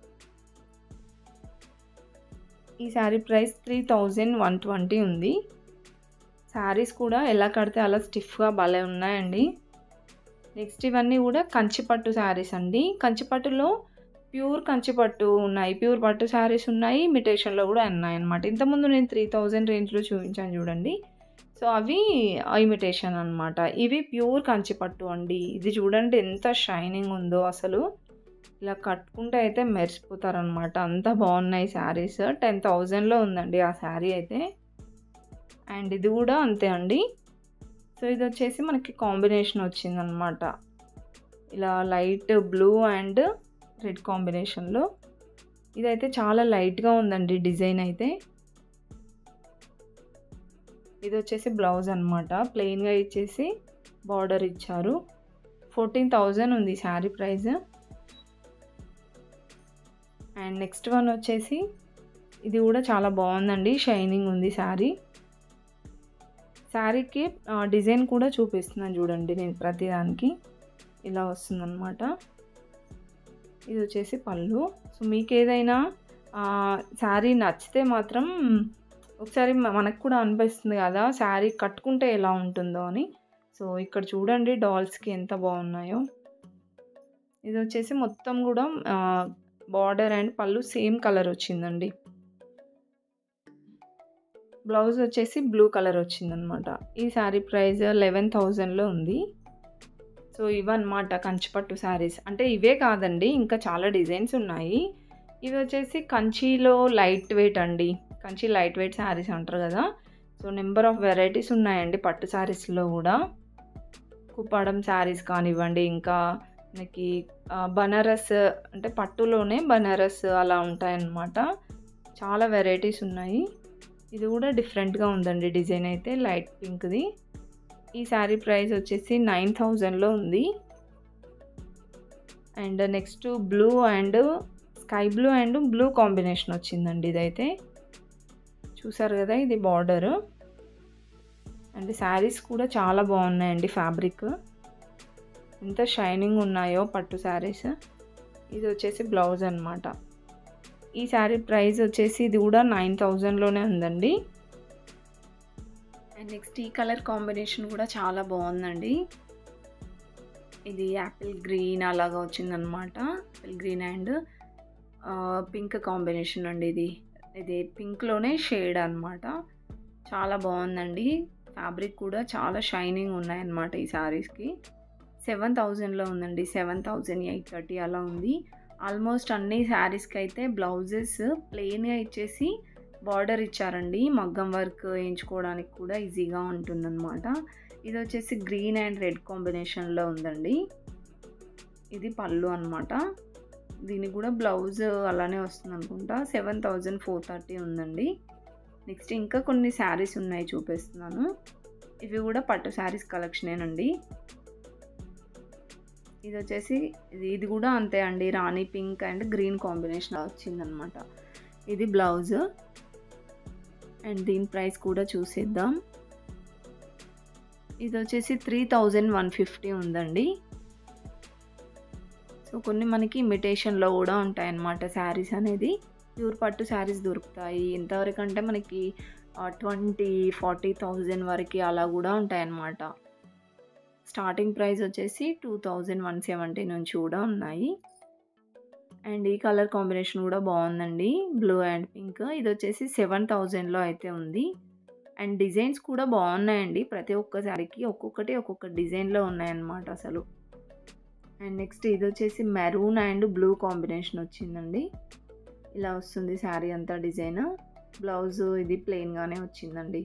Speaker 1: ఈ sari price three thousand one twenty ఉంది శారీస్ కూడా ఎలా కడితే అలా స్టిఫ్గా భలే ఉన్నాయండి నెక్స్ట్ ఇవన్నీ కూడా కంచిపట్టు శారీస్ అండి కంచిపట్టులో ప్యూర్ కంచిపట్టు ఉన్నాయి ప్యూర్ పట్టు శారీస్ ఉన్నాయి ఇమిటేషన్లో కూడా ఉన్నాయి అనమాట ఇంతకుముందు నేను త్రీ థౌజండ్ రేంజ్లో చూపించాను చూడండి సో అవి ఇమిటేషన్ అనమాట ఇవి ప్యూర్ కంచిపట్టు అండి ఇది చూడండి ఎంత షైనింగ్ ఉందో అసలు ఇలా కట్టుకుంటే అయితే మెరిసిపోతారనమాట అంత బాగున్నాయి శారీస్ టెన్ థౌజండ్లో ఉందండి ఆ శారీ అయితే అండ్ ఇది కూడా అంతే అండి సో ఇది వచ్చేసి మనకి కాంబినేషన్ వచ్చిందనమాట ఇలా లైట్ బ్లూ అండ్ రెడ్ కాంబినేషన్లో ఇదైతే చాలా లైట్గా ఉందండి డిజైన్ అయితే ఇది వచ్చేసి బ్లౌజ్ అనమాట ప్లెయిన్గా ఇచ్చేసి బార్డర్ ఇచ్చారు ఫోర్టీన్ థౌజండ్ ఉంది sari price and next one వచ్చేసి ఇది కూడా చాలా బాగుందండి షైనింగ్ ఉంది శారీ శారీకి డిజైన్ కూడా చూపిస్తున్నాను చూడండి నేను ప్రతిదానికి ఇలా వస్తుందన్నమాట ఇది వచ్చేసి పళ్ళు సో మీకు ఏదైనా శారీ నచ్చితే మాత్రం ఒకసారి మనకు కూడా అనిపిస్తుంది కదా శారీ కట్టుకుంటే ఎలా ఉంటుందో అని సో ఇక్కడ చూడండి డాల్స్కి ఎంత బాగున్నాయో ఇది వచ్చేసి మొత్తం కూడా బార్డర్ అండ్ పళ్ళు సేమ్ కలర్ వచ్చిందండి బ్లౌజ్ వచ్చేసి బ్లూ కలర్ వచ్చిందనమాట ఈ శారీ ప్రైస్ లెవెన్ థౌజండ్లో ఉంది సో ఇవన్నమాట కంచిపట్టు శారీస్ అంటే ఇవే కాదండి ఇంకా చాలా డిజైన్స్ ఉన్నాయి ఇవి వచ్చేసి కంచిలో లైట్ వెయిట్ అండి కంచి లైట్ వెయిట్ శారీస్ అంటారు కదా సో నెంబర్ ఆఫ్ వెరైటీస్ ఉన్నాయండి పట్టు శారీస్లో కూడా కుప్పాడం శారీస్ కానివ్వండి ఇంకా మనకి బనారస్ అంటే పట్టులోనే బనారస్ అలా ఉంటాయన్నమాట చాలా వెరైటీస్ ఉన్నాయి ఇది కూడా డిఫరెంట్గా ఉందండి డిజైన్ అయితే లైట్ పింక్ది ఈ శారీ ప్రైస్ వచ్చేసి నైన్ థౌజండ్లో ఉంది and next blue and sky blue and blue combination వచ్చిందండి ఇదైతే చూసారు కదా ఇది బార్డర్ అండ్ శారీస్ కూడా చాలా బాగున్నాయండి ఫ్యాబ్రిక్ ఎంత షైనింగ్ ఉన్నాయో పట్టు శారీస్ ఇది వచ్చేసి బ్లౌజ్ అనమాట ఈ శారీ ప్రైస్ వచ్చేసి ఇది కూడా నైన్ థౌజండ్లోనే ఉందండి అండ్ నెక్స్ట్ ఈ కలర్ కాంబినేషన్ కూడా చాలా బాగుందండి ఇది యాపిల్ గ్రీన్ అలాగా వచ్చిందనమాట apple green and pink combination అండి ఇది ఇది పింక్లోనే షేడ్ అనమాట చాలా బాగుందండి ఫ్యాబ్రిక్ కూడా చాలా షైనింగ్ ఉన్నాయన్నమాట ఈ శారీస్కి సెవెన్ థౌజండ్లో ఉందండి సెవెన్ థౌజండ్ ఎయిట్ థర్టీ అలా ఉంది ఆల్మోస్ట్ అన్ని శారీస్కి అయితే బ్లౌజెస్ ప్లెయిన్గా ఇచ్చేసి బార్డర్ ఇచ్చారండి మగ్గం వర్క్ వేయించుకోవడానికి కూడా ఈజీగా ఉంటుందన్నమాట ఇది వచ్చేసి గ్రీన్ అండ్ రెడ్ కాంబినేషన్లో ఉందండి ఇది పళ్ళు అనమాట దీనికి కూడా బ్లౌజ్ అలానే వస్తుంది అనుకుంటా సెవెన్ థౌజండ్ ఫోర్ థర్టీ ఉందండి నెక్స్ట్ ఇంకా కొన్ని శారీస్ ఉన్నాయి చూపిస్తున్నాను ఇవి కూడా పట్టు శారీస్ కలెక్షనేనండి ఇది వచ్చేసి ఇది ఇది కూడా అంతే అండి రాణి పింక్ అండ్ గ్రీన్ కాంబినేషన్ వచ్చిందనమాట ఇది బ్లౌజ్ అండ్ దీని ప్రైస్ కూడా చూసేద్దాం ఇది వచ్చేసి త్రీ థౌజండ్ వన్ ఫిఫ్టీ ఉందండి సో కొన్ని మనకి ఇమిటేషన్లో కూడా ఉంటాయి అన్నమాట శారీస్ అనేది ప్యూర్ పట్టు శారీస్ దొరుకుతాయి ఎంతవరకు అంటే మనకి ట్వంటీ ఫార్టీ థౌజండ్ వరకు అలా కూడా ఉంటాయన్నమాట స్టార్టింగ్ ప్రైస్ వచ్చేసి టూ థౌజండ్ వన్ సెవెంటీ నుంచి కూడా ఉన్నాయి అండ్ ఈ కలర్ కాంబినేషన్ కూడా బాగుందండి బ్లూ అండ్ పింక్ ఇది వచ్చేసి సెవెన్ థౌజండ్లో అయితే ఉంది అండ్ డిజైన్స్ కూడా బాగున్నాయండి ప్రతి ఒక్క శారీకి ఒక్కొక్కటి ఒక్కొక్క డిజైన్లో ఉన్నాయన్నమాట అసలు అండ్ నెక్స్ట్ ఇది వచ్చేసి మెరూన్ అండ్ బ్లూ కాంబినేషన్ వచ్చిందండి ఇలా వస్తుంది శారీ అంతా డిజైన్ బ్లౌజ్ ఇది ప్లెయిన్గానే వచ్చిందండి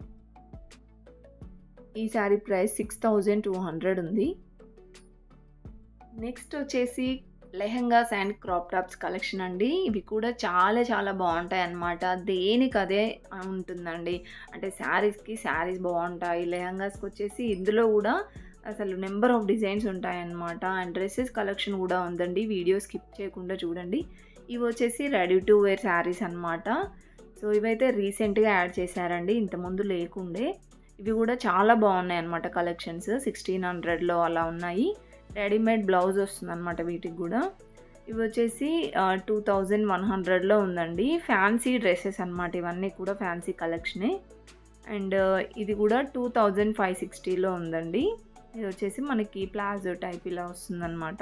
Speaker 1: ఈ sari price six thousand two hundred ఉంది నెక్స్ట్ వచ్చేసి lehengas and crop tops collection అండి ఇవి కూడా చాలా చాలా బాగుంటాయి అన్నమాట దేనికి అదే ఉంటుందండి అంటే శారీస్కి శారీస్ బాగుంటాయి లెహంగాస్కి వచ్చేసి ఇందులో కూడా అసలు నెంబర్ ఆఫ్ డిజైన్స్ ఉంటాయన్నమాట అండ్ డ్రెస్సెస్ కలెక్షన్ కూడా ఉందండి వీడియో స్కిప్ చేయకుండా చూడండి ఇవి వచ్చేసి రెడీ టు వేర్ శారీస్ అనమాట సో ఇవైతే రీసెంట్గా యాడ్ చేశారండి ఇంతకుముందు లేకుండే ఇవి కూడా చాలా బాగున్నాయి అనమాట కలెక్షన్స్ సిక్స్టీన్ హండ్రెడ్లో అలా ఉన్నాయి రెడీమేడ్ బ్లౌజ్ వస్తుంది అనమాట వీటికి కూడా ఇవి వచ్చేసి టూ థౌజండ్ వన్ హండ్రెడ్లో ఉందండి ఫ్యాన్సీ డ్రెస్సెస్ అనమాట ఇవన్నీ కూడా ఫ్యాన్సీ కలెక్షనే అండ్ ఇది కూడా టూ థౌజండ్ ఫైవ్ సిక్స్టీలో ఉందండి ఇది వచ్చేసి మనకి ప్లాజో టైప్ ఇలా వస్తుందన్నమాట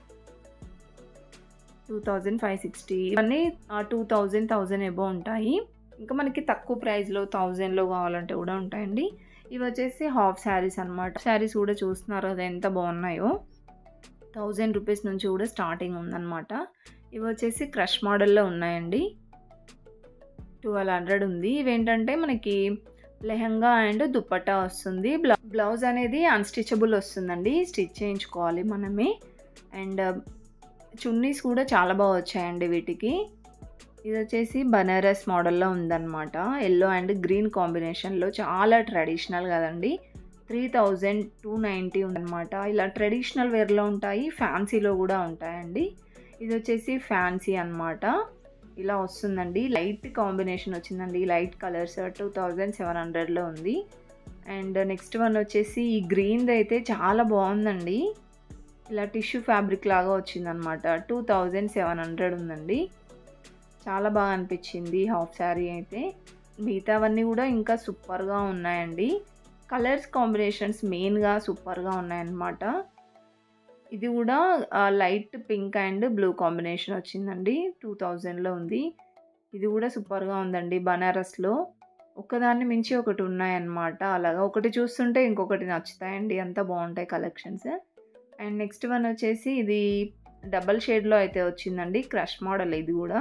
Speaker 1: టూ థౌజండ్ ఫైవ్ సిక్స్టీ ఇవన్నీ టూ థౌజండ్ థౌజండ్ ఎబో ఉంటాయి ఇంకా మనకి తక్కువ ప్రైస్లో థౌజండ్లో కావాలంటే కూడా ఉంటాయండి ఇవి వచ్చేసి హాఫ్ శారీస్ అనమాట శారీస్ కూడా చూస్తున్నారు అది ఎంత బాగున్నాయో థౌజండ్ రూపీస్ నుంచి కూడా స్టార్టింగ్ ఉందన్నమాట ఇవి వచ్చేసి క్రష్ మోడల్లో ఉన్నాయండి ట్వెల్వ్ హండ్రెడ్ ఉంది ఇవేంటంటే మనకి లెహంగా అండ్ దుప్పట్టా వస్తుంది బ్లౌజ్ అనేది అన్స్టిచబుల్ వస్తుందండి స్టిచ్ చేయించుకోవాలి మనమే అండ్ చున్నీస్ కూడా చాలా బాగా వచ్చాయండి వీటికి ఇది వచ్చేసి బనారస్ మోడల్లో ఉందన్నమాట ఎల్లో అండ్ గ్రీన్ కాంబినేషన్లో చాలా ట్రెడిషనల్ కదండి త్రీ థౌజండ్ టూ నైంటీ ఉందన్నమాట ఇలా ట్రెడిషనల్ వేర్లో ఉంటాయి ఫ్యాన్సీలో కూడా ఉంటాయండి ఇది వచ్చేసి ఫ్యాన్సీ అనమాట ఇలా వస్తుందండి లైట్ కాంబినేషన్ వచ్చిందండి light colours two thousand seven హండ్రెడ్లో ఉంది అండ్ నెక్స్ట్ వన్ వచ్చేసి ఈ గ్రీన్ది అయితే చాలా బాగుందండి ఇలా టిష్యూ ఫ్యాబ్రిక్ లాగా వచ్చిందనమాట టూ థౌజండ్ సెవెన్ హండ్రెడ్ ఉందండి చాలా బాగా అనిపించింది హాఫ్ శారీ అయితే మిగతావన్నీ కూడా ఇంకా సూపర్గా ఉన్నాయండి కలర్స్ కాంబినేషన్స్ మెయిన్గా సూపర్గా ఉన్నాయన్నమాట ఇది కూడా light pink and blue combination వచ్చిందండి టూ థౌజండ్లో ఉంది ఇది కూడా సూపర్గా ఉందండి బనారస్లో ఒకదాన్ని మించి ఒకటి ఉన్నాయన్నమాట అలాగా ఒకటి చూస్తుంటే ఇంకొకటి నచ్చుతాయండి అంత బాగుంటాయి కలెక్షన్స్ అండ్ నెక్స్ట్ వన్ వచ్చేసి ఇది డబల్ షేడ్లో అయితే వచ్చిందండి క్రష్ మోడల్ ఇది కూడా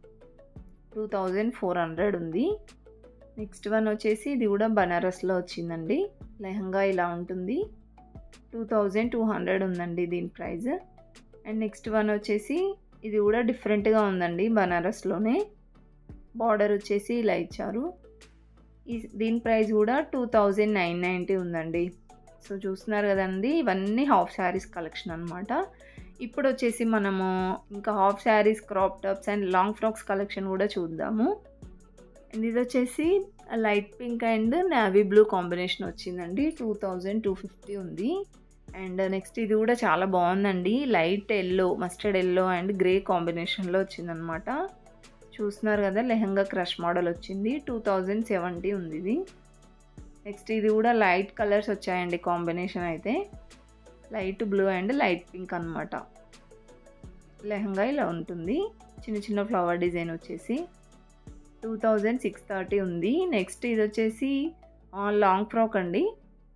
Speaker 1: టూ థౌజండ్ ఫోర్ హండ్రెడ్ ఉంది నెక్స్ట్ వన్ వచ్చేసి ఇది కూడా బనారస్లో వచ్చిందండి లెహంగా ఇలా ఉంటుంది టూ థౌజండ్ టూ హండ్రెడ్ ఉందండి దీని ప్రైస్ అండ్ నెక్స్ట్ వన్ వచ్చేసి ఇది కూడా డిఫరెంట్గా ఉందండి బనారస్లోనే బార్డర్ వచ్చేసి ఇలా ఇచ్చారు ఈ దీని ప్రైస్ కూడా టూ థౌజండ్ నైన్ నైంటీ ఉందండి సో చూస్తున్నారు కదండి ఇవన్నీ హాఫ్ శారీస్ కలెక్షన్ అనమాట ఇప్పుడు వచ్చేసి మనము ఇంకా half sarees crop tops and long frocks collection కూడా చూద్దాము అండ్ ఇది వచ్చేసి light pink and navy blue combination వచ్చిందండి టూ థౌజండ్ టూ ఫిఫ్టీ ఉంది అండ్ నెక్స్ట్ ఇది కూడా చాలా బాగుందండి light yellow mustard yellow and grey కాంబినేషన్లో వచ్చిందనమాట చూస్తున్నారు కదా లెహంగా క్రష్ మోడల్ వచ్చింది టూ థౌజండ్ సెవెంటీ ఉంది ఇది నెక్స్ట్ ఇది కూడా లైట్ కలర్స్ వచ్చాయండి కాంబినేషన్ అయితే light blue and light pink అనమాట లెహంగా ఇలా ఉంటుంది చిన్న చిన్న ఫ్లవర్ డిజైన్ వచ్చేసి టూ థౌజండ్ సిక్స్ థర్టీ ఉంది నెక్స్ట్ ఇది వచ్చేసి లాంగ్ ఫ్రాక్ అండి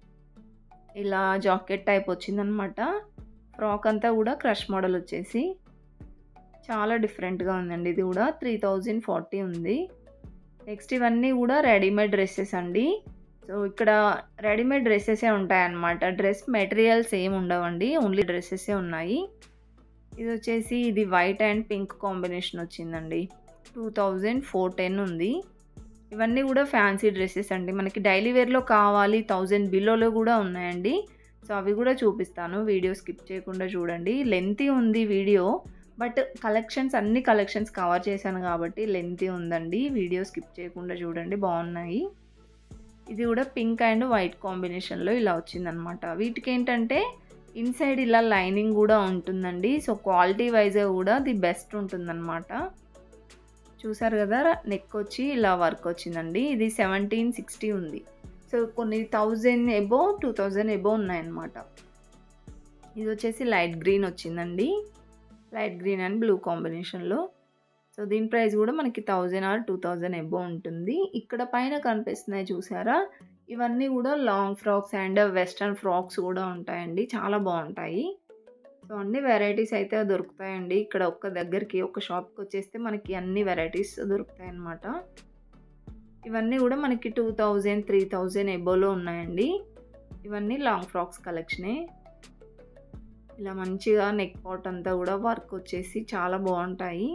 Speaker 1: ఇలా జాకెట్ టైప్ వచ్చిందనమాట ఫ్రాక్ అంతా కూడా క్రష్ మోడల్ వచ్చేసి చాలా డిఫరెంట్గా ఉందండి ఇది కూడా త్రీ థౌజండ్ ఫార్టీ ఉంది నెక్స్ట్ ఇవన్నీ కూడా రెడీమేడ్ డ్రెస్సెస్ అండి సో ఇక్కడ రెడీమేడ్ డ్రెస్సెసే ఉంటాయన్నమాట డ్రెస్ మెటీరియల్స్ ఏమి ఉండవండి ఓన్లీ డ్రెస్సెసే ఉన్నాయి ఇది వచ్చేసి ఇది వైట్ అండ్ పింక్ కాంబినేషన్ వచ్చిందండి టూ థౌజండ్ ఫోర్ టెన్ ఉంది ఇవన్నీ కూడా ఫ్యాన్సీ డ్రెస్సెస్ అండి మనకి డైలీ వేర్లో కావాలి థౌజండ్ బిలోలో కూడా ఉన్నాయండి సో అవి కూడా చూపిస్తాను వీడియో స్కిప్ చేయకుండా చూడండి లెంతీ ఉంది వీడియో బట్ కలెక్షన్స్ అన్ని కలెక్షన్స్ కవర్ చేశాను కాబట్టి లెంతీ ఉందండి వీడియో స్కిప్ చేయకుండా చూడండి బాగున్నాయి ఇది కూడా పింక్ అండ్ వైట్ కాంబినేషన్లో ఇలా వచ్చిందనమాట వీటికి ఏంటంటే ఇన్సైడ్ ఇలా లైనింగ్ కూడా ఉంటుందండి సో క్వాలిటీ వైజ్ కూడా ది బెస్ట్ ఉంటుందన్నమాట చూసారు కదా నెక్ వచ్చి ఇలా వర్క్ వచ్చిందండి ఇది సెవెంటీన్ సిక్స్టీ ఉంది సో కొన్ని thousand above two thousand above ఉన్నాయన్నమాట ఇది వచ్చేసి లైట్ గ్రీన్ వచ్చిందండి లైట్ గ్రీన్ అండ్ బ్లూ కాంబినేషన్లో సో దీని ప్రైస్ కూడా మనకి thousand or two thousand above ఉంటుంది ఇక్కడ పైన కనిపిస్తున్నాయి చూసారా ఇవన్నీ కూడా long frocks and western frocks కూడా ఉంటాయండి చాలా బాగుంటాయి సో అన్ని వెరైటీస్ అయితే దొరుకుతాయండి ఇక్కడ ఒక్క దగ్గరికి ఒక షాప్కి వచ్చేస్తే మనకి అన్ని వెరైటీస్ దొరుకుతాయి అన్నమాట ఇవన్నీ కూడా మనకి టూ థౌజండ్ త్రీ థౌజండ్ ఎబోలో ఉన్నాయండి ఇవన్నీ లాంగ్ ఫ్రాక్స్ కలెక్షనే ఇలా మంచిగా నెక్ పాట్ అంతా కూడా వర్క్ వచ్చేసి చాలా బాగుంటాయి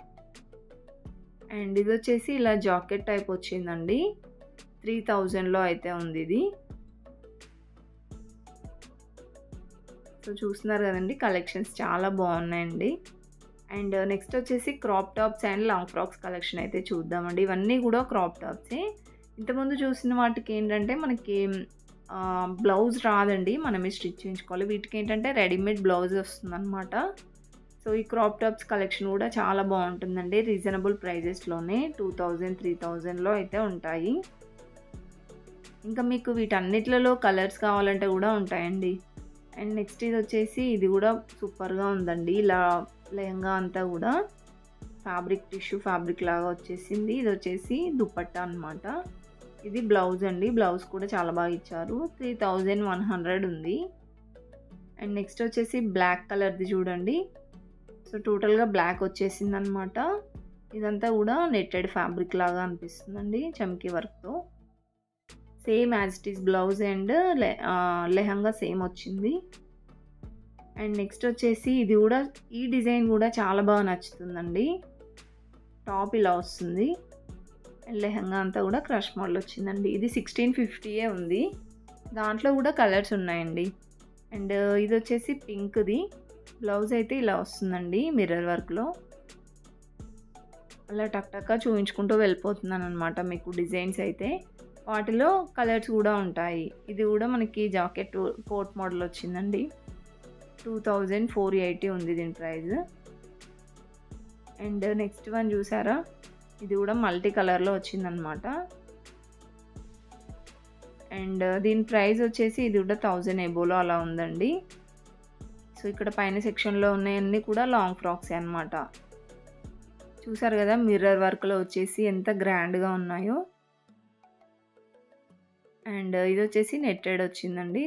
Speaker 1: అండ్ ఇది వచ్చేసి ఇలా జాకెట్ టైప్ వచ్చిందండి త్రీ థౌజండ్లో అయితే ఉంది ఇది సో చూస్తున్నారు కదండి కలెక్షన్స్ చాలా బాగున్నాయండి అండ్ నెక్స్ట్ వచ్చేసి crop tops and long frocks collection అయితే చూద్దామండి ఇవన్నీ కూడా క్రాప్ టాప్సే ఇంతకుముందు చూసిన వాటికి ఏంటంటే మనకి బ్లౌజ్ రాదండి మనమే స్టిచ్ చేయించుకోవాలి వీటికి ఏంటంటే రెడీమేడ్ బ్లౌజ్ వస్తుందన్నమాట సో ఈ క్రాప్ టాప్స్ కలెక్షన్ కూడా చాలా బాగుంటుందండి రీజనబుల్ ప్రైజెస్లోనే టూ థౌజండ్ త్రీ థౌజండ్లో అయితే ఉంటాయి ఇంకా మీకు వీటన్నిట్లలో కలర్స్ కావాలంటే కూడా ఉంటాయండి అండ్ నెక్స్ట్ ఇది వచ్చేసి ఇది కూడా సూపర్గా ఉందండి ఇలా లెహంగా అంతా కూడా ఫ్యాబ్రిక్ టిష్యూ ఫ్యాబ్రిక్ లాగా వచ్చేసింది ఇది వచ్చేసి దుపట్టా అనమాట ఇది బ్లౌజ్ అండి బ్లౌజ్ కూడా చాలా బాగా ఇచ్చారు త్రీ థౌజండ్ వన్ హండ్రెడ్ ఉంది అండ్ నెక్స్ట్ వచ్చేసి బ్లాక్ కలర్ది చూడండి సో టోటల్గా బ్లాక్ వచ్చేసింది అనమాట ఇదంతా కూడా నెట్టెడ్ ఫ్యాబ్రిక్ లాగా అనిపిస్తుందండి చమ్కీ వర్క్తో same as it is blouse and lehenga same వచ్చింది అండ్ నెక్స్ట్ వచ్చేసి ఇది కూడా ఈ డిజైన్ కూడా చాలా బాగా నచ్చుతుందండి టాప్ ఇలా వస్తుంది అండ్ లెహంగా అంతా కూడా క్రష్ మోడల్ వచ్చిందండి ఇది సిక్స్టీన్ ఫిఫ్టీయే ఉంది దాంట్లో కూడా కలర్స్ ఉన్నాయండి అండ్ ఇది వచ్చేసి పింక్ది బ్లౌజ్ అయితే ఇలా వస్తుందండి మిర్రర్ వర్క్లో అలా టక్ టక్గా చూపించుకుంటూ వెళ్ళిపోతున్నాను అనమాట మీకు డిజైన్స్ అయితే వాటిలో కలర్స్ కూడా ఉంటాయి ఇది కూడా మనకి జాకెట్ కోట్ మోడల్ వచ్చిందండి టూ థౌజండ్ ఫోర్ ఎయిటీ ఉంది దీని ప్రైస్ అండ్ నెక్స్ట్ వన్ చూసారా ఇది కూడా మల్టీ కలర్లో వచ్చిందనమాట అండ్ దీని ప్రైస్ వచ్చేసి ఇది కూడా థౌజండ్ ఎబోలో అలా ఉందండి సో ఇక్కడ పైన సెక్షన్లో ఉన్నాయన్నీ కూడా లాంగ్ ఫ్రాక్స్ అనమాట చూసారు కదా మిర్రర్ వర్క్లో వచ్చేసి ఎంత గ్రాండ్గా ఉన్నాయో అండ్ ఇది వచ్చేసి నెట్టెడ్ వచ్చిందండి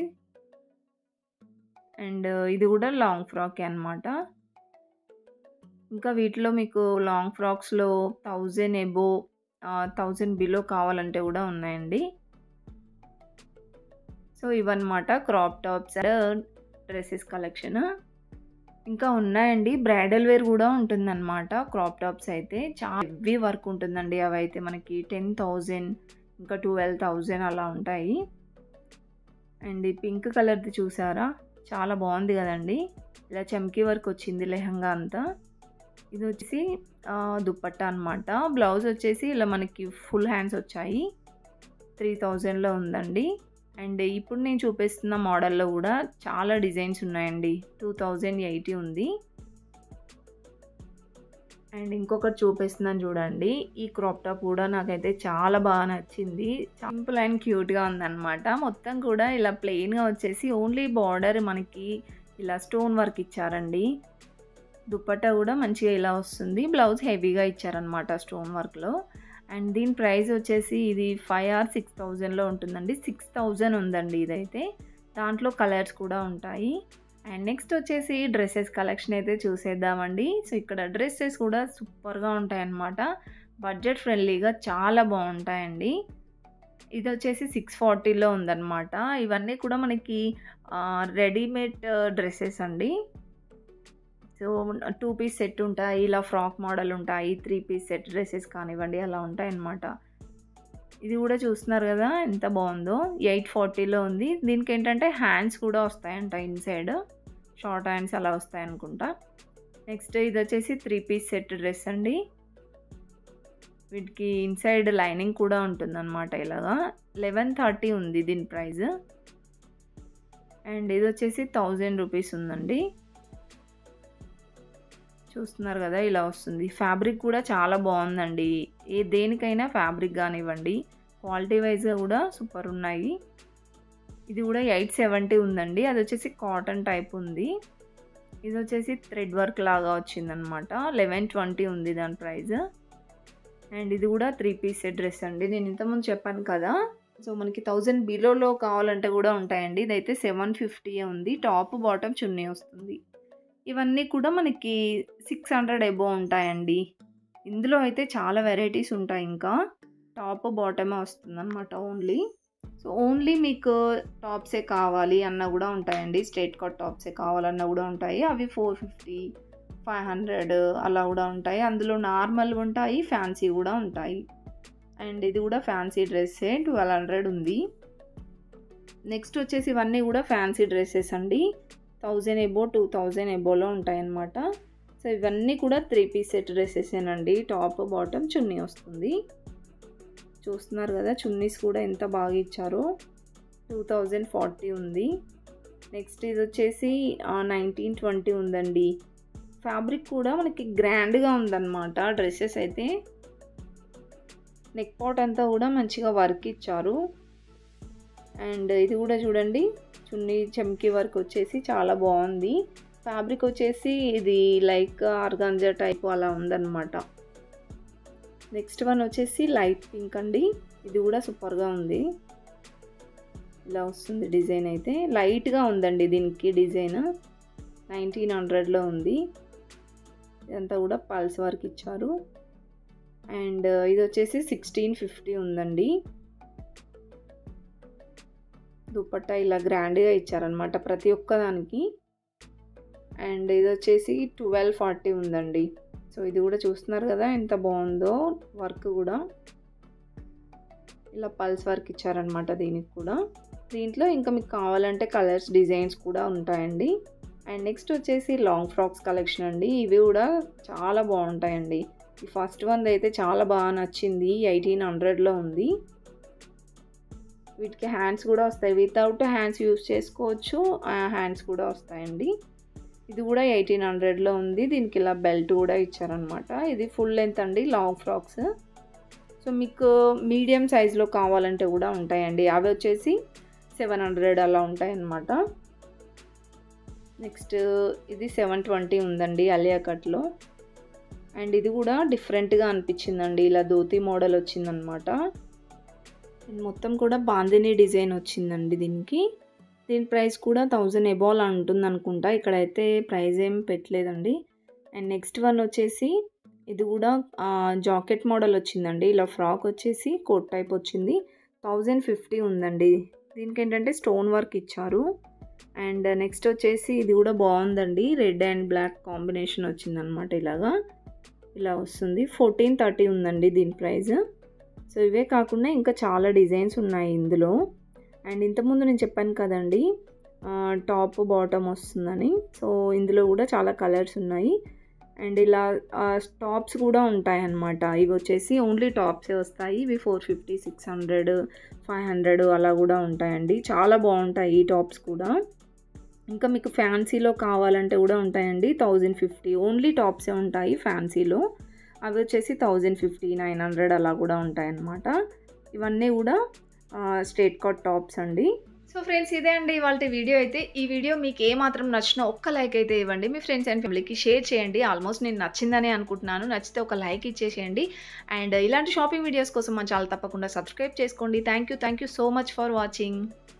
Speaker 1: అండ్ ఇది కూడా లాంగ్ ఫ్రాక్ అనమాట ఇంకా వీటిలో మీకు లాంగ్ ఫ్రాక్స్లో థౌజండ్ ఎబో థౌజండ్ బిలో కావాలంటే కూడా ఉన్నాయండి సో ఇవన్నమాట క్రాప్ టాప్స్ డ్రెస్సెస్ కలెక్షన్ ఇంకా ఉన్నాయండి బ్రైడల్ వేర్ కూడా ఉంటుందన్నమాట క్రాప్ టాప్స్ అయితే చాలా హెవీ వర్క్ ఉంటుందండి అవి అయితే మనకి టెన్ థౌజండ్ ఇంకా ట్వెల్వ్ థౌజండ్ అలా ఉంటాయి అండ్ ఈ పింక్ కలర్ది చూసారా చాలా బాగుంది కదండి ఇలా చమ్కీ వర్క్ వచ్చింది లెహంగా అంతా ఇది వచ్చేసి దుప్పట్టా అనమాట బ్లౌజ్ వచ్చేసి ఇలా మనకి ఫుల్ హ్యాండ్స్ వచ్చాయి త్రీ థౌజండ్లో ఉందండి అండ్ ఇప్పుడు నేను చూపిస్తున్న మోడల్లో కూడా చాలా డిజైన్స్ ఉన్నాయండి టూ థౌజండ్ ఎయిటీ ఉంది అండ్ ఇంకొకటి చూపిస్తున్నాను చూడండి ఈ క్రాప్ టాప్ కూడా నాకైతే చాలా బాగా నచ్చింది సింపుల్ అండ్ క్యూట్గా ఉందన్నమాట మొత్తం కూడా ఇలా ప్లెయిన్గా వచ్చేసి ఓన్లీ బార్డర్ మనకి ఇలా స్టోన్ వర్క్ ఇచ్చారండి దుప్పట్టా కూడా మంచిగా ఇలా వస్తుంది బ్లౌజ్ హెవీగా ఇచ్చారనమాట స్టోన్ వర్క్లో అండ్ దీని ప్రైస్ వచ్చేసి ఇది ఫైవ్ ఆర్ సిక్స్ థౌజండ్లో ఉంటుందండి సిక్స్ థౌజండ్ ఉందండి ఇదైతే దాంట్లో కలర్స్ కూడా ఉంటాయి అండ్ నెక్స్ట్ వచ్చేసి డ్రెస్సెస్ కలెక్షన్ అయితే చూసేద్దామండి సో ఇక్కడ డ్రెస్సెస్ కూడా సూపర్గా ఉంటాయన్నమాట బడ్జెట్ ఫ్రెండ్లీగా చాలా బాగుంటాయండి ఇది వచ్చేసి సిక్స్ ఫార్టీలో ఉందన్నమాట ఇవన్నీ కూడా మనకి రెడీమేడ్ డ్రెస్సెస్ అండి సో టూ పీస్ సెట్ ఉంటాయి ఇలా ఫ్రాక్ మోడల్ ఉంటాయి త్రీ పీస్ సెట్ డ్రెస్సెస్ కానివ్వండి అలా ఉంటాయి అన్నమాట ఇది కూడా చూస్తున్నారు కదా ఎంత బాగుందో ఎయిట్ ఫార్టీలో ఉంది దీనికి ఏంటంటే హ్యాండ్స్ కూడా వస్తాయంట ఇన్సైడ్ షార్ట్ హ్యాండ్స్ అలా వస్తాయి అనుకుంటా నెక్స్ట్ ఇది వచ్చేసి త్రీ పీస్ సెట్ డ్రెస్ అండి వీటికి ఇన్సైడ్ లైనింగ్ కూడా ఉంటుందన్నమాట ఇలాగా లెవెన్ థర్టీ ఉంది దీని ప్రైస్ అండ్ ఇది వచ్చేసి థౌజండ్ రూపీస్ ఉందండి చూస్తున్నారు కదా ఇలా వస్తుంది ఫ్యాబ్రిక్ కూడా చాలా బాగుందండి ఏ దేనికైనా ఫ్యాబ్రిక్ కానివ్వండి క్వాలిటీ వైజ్గా కూడా సూపర్ ఉన్నాయి ఇది కూడా ఎయిట్ సెవెంటీ ఉందండి అది వచ్చేసి కాటన్ టైప్ ఉంది ఇది వచ్చేసి థ్రెడ్ వర్క్ లాగా వచ్చిందనమాట లెవెన్ ట్వంటీ ఉంది దాని ప్రైస్ అండ్ ఇది కూడా త్రీ పీస్ డ్రెస్ అండి నేను ఇంతకుముందు చెప్పాను కదా సో మనకి థౌజండ్ బిలోలో కావాలంటే కూడా ఉంటాయండి ఇదైతే సెవెన్ ఫిఫ్టీ ఉంది టాప్ బాటమ్ చున్నీ వస్తుంది ఇవన్నీ కూడా మనకి సిక్స్ హండ్రెడ్ ఎబో ఉంటాయండి ఇందులో అయితే చాలా వెరైటీస్ ఉంటాయి ఇంకా టాప్ బాటమే వస్తుంది అనమాట ఓన్లీ సో ఓన్లీ మీకు టాప్సే కావాలి అన్న కూడా ఉంటాయండి స్ట్రేట్ కట్ టాప్సే కావాలన్నా కూడా ఉంటాయి అవి ఫోర్ ఫిఫ్టీ ఫైవ్ హండ్రెడ్ అలా కూడా ఉంటాయి అందులో నార్మల్ ఉంటాయి ఫ్యాన్సీ కూడా ఉంటాయి అండ్ ఇది కూడా ఫ్యాన్సీ డ్రెస్సే ట్వెల్వ్ హండ్రెడ్ ఉంది నెక్స్ట్ వచ్చేసి ఇవన్నీ కూడా ఫ్యాన్సీ డ్రెస్సెస్ అండి థౌజండ్ ఎబో టూ థౌజండ్ ఎబోలో ఉంటాయన్నమాట సో ఇవన్నీ కూడా త్రీ పీస్ సెట్ డ్రెస్సెసేనండి టాప్ బాటమ్ చున్నీ వస్తుంది చూస్తున్నారు కదా చున్నీస్ కూడా ఎంత బాగా ఇచ్చారో టూ థౌజండ్ ఫార్టీ ఉంది నెక్స్ట్ ఇది వచ్చేసి నైన్టీన్ ట్వంటీ ఉందండి ఫ్యాబ్రిక్ కూడా మనకి గ్రాండ్గా ఉందన్నమాట డ్రెస్సెస్ అయితే నెక్ పాట్ అంతా కూడా మంచిగా వర్క్ ఇచ్చారు అండ్ ఇది కూడా చూడండి చున్నీ చెమ్కి వర్క్ వచ్చేసి చాలా బాగుంది ఫ్యాబ్రిక్ వచ్చేసి ఇది లైక్ ఆర్గాంజా టైప్ అలా ఉందన్నమాట నెక్స్ట్ వన్ వచ్చేసి లైట్ పింక్ అండి ఇది కూడా సూపర్గా ఉంది ఇలా వస్తుంది డిజైన్ అయితే లైట్గా ఉందండి దీనికి డిజైన్ నైన్టీన్ హండ్రెడ్లో ఉంది ఇదంతా కూడా పల్స్ వర్క్ ఇచ్చారు అండ్ ఇది వచ్చేసి సిక్స్టీన్ ఫిఫ్టీ ఉందండి దుపట్టా ఇలా గ్రాండ్గా ఇచ్చారనమాట ప్రతి ఒక్క దానికి అండ్ ఇది వచ్చేసి ట్వెల్వ్ ఫార్టీ ఉందండి సో ఇది కూడా చూస్తున్నారు కదా ఎంత బాగుందో వర్క్ కూడా ఇలా పల్స్ వర్క్ ఇచ్చారనమాట దీనికి కూడా దీంట్లో ఇంకా మీకు కావాలంటే కలర్స్ డిజైన్స్ కూడా ఉంటాయండి అండ్ నెక్స్ట్ వచ్చేసి లాంగ్ ఫ్రాక్స్ కలెక్షన్ అండి ఇవి కూడా చాలా బాగుంటాయండి ఈ ఫస్ట్ వన్ అయితే చాలా బాగా నచ్చింది ఎయిటీన్ హండ్రెడ్లో ఉంది వీటికి హ్యాండ్స్ కూడా వస్తాయి వితౌట్ హ్యాండ్స్ యూస్ చేసుకోవచ్చు హ్యాండ్స్ కూడా వస్తాయండి ఇది కూడా ఎయిటీన్ హండ్రెడ్లో ఉంది దీనికి ఇలా బెల్ట్ కూడా ఇచ్చారనమాట ఇది ఫుల్ లెంత్ అండి లాంగ్ ఫ్రాక్స్ సో మీకు మీడియం సైజులో కావాలంటే కూడా ఉంటాయండి అవి వచ్చేసి సెవెన్ హండ్రెడ్ అలా ఉంటాయన్నమాట నెక్స్ట్ ఇది సెవెన్ ట్వంటీ ఉందండి అలియా కట్లో అండ్ ఇది కూడా డిఫరెంట్గా అనిపించిందండి ఇలా ధోతి మోడల్ వచ్చిందనమాట మొత్తం కూడా బాందిని డిజైన్ వచ్చిందండి దీనికి దీని ప్రైస్ కూడా థౌజండ్ ఎబాల్ అంటుంది అనుకుంటా ఇక్కడైతే ప్రైస్ ఏం పెట్టలేదండి అండ్ నెక్స్ట్ వన్ వచ్చేసి ఇది కూడా జాకెట్ మోడల్ వచ్చిందండి ఇలా ఫ్రాక్ వచ్చేసి కోట్ టైప్ వచ్చింది థౌజండ్ ఫిఫ్టీ ఉందండి దీనికి ఏంటంటే స్టోన్ వర్క్ ఇచ్చారు అండ్ నెక్స్ట్ వచ్చేసి ఇది కూడా బాగుందండి రెడ్ అండ్ బ్లాక్ కాంబినేషన్ వచ్చిందనమాట ఇలాగా ఇలా వస్తుంది ఫోర్టీన్ థర్టీ ఉందండి దీని ప్రైస్ సో ఇవే కాకుండా ఇంకా చాలా డిజైన్స్ ఉన్నాయి ఇందులో అండ్ ఇంతకుముందు నేను చెప్పాను కదండి టాప్ బాటమ్ వస్తుందని సో ఇందులో కూడా చాలా కలర్స్ ఉన్నాయి అండ్ ఇలా టాప్స్ కూడా ఉంటాయి అన్నమాట ఇవి వచ్చేసి ఓన్లీ టాప్సే వస్తాయి ఇవి four fifty six hundred five hundred అలా కూడా ఉంటాయండి చాలా బాగుంటాయి ఈ టాప్స్ కూడా ఇంకా మీకు ఫ్యాన్సీలో కావాలంటే కూడా ఉంటాయండి థౌజండ్ ఫిఫ్టీ ఓన్లీ టాప్సే ఉంటాయి ఫ్యాన్సీలో అవి వచ్చేసి థౌజండ్ ఫిఫ్టీ నైన్ హండ్రెడ్ అలా కూడా ఉంటాయన్నమాట ఇవన్నీ కూడా స్ట్రేట్ కట్ టాప్స్ అండి సో ఫ్రెండ్స్ ఇదే అండి ఇవాళ వీడియో అయితే ఈ వీడియో మీకు ఏ మాత్రం నచ్చినా ఒక్క లైక్ అయితే ఇవ్వండి మీ ఫ్రెండ్స్ అండ్ ఫ్యామిలీకి షేర్ చేయండి ఆల్మోస్ట్ నేను నచ్చిందని అనుకుంటున్నాను నచ్చితే ఒక లైక్ ఇచ్చేసేయండి అండ్ ఇలాంటి షాపింగ్ వీడియోస్ కోసం మన ఛానల్ తప్పకుండా సబ్స్క్రైబ్ చేసుకోండి thank you thank you so much for watching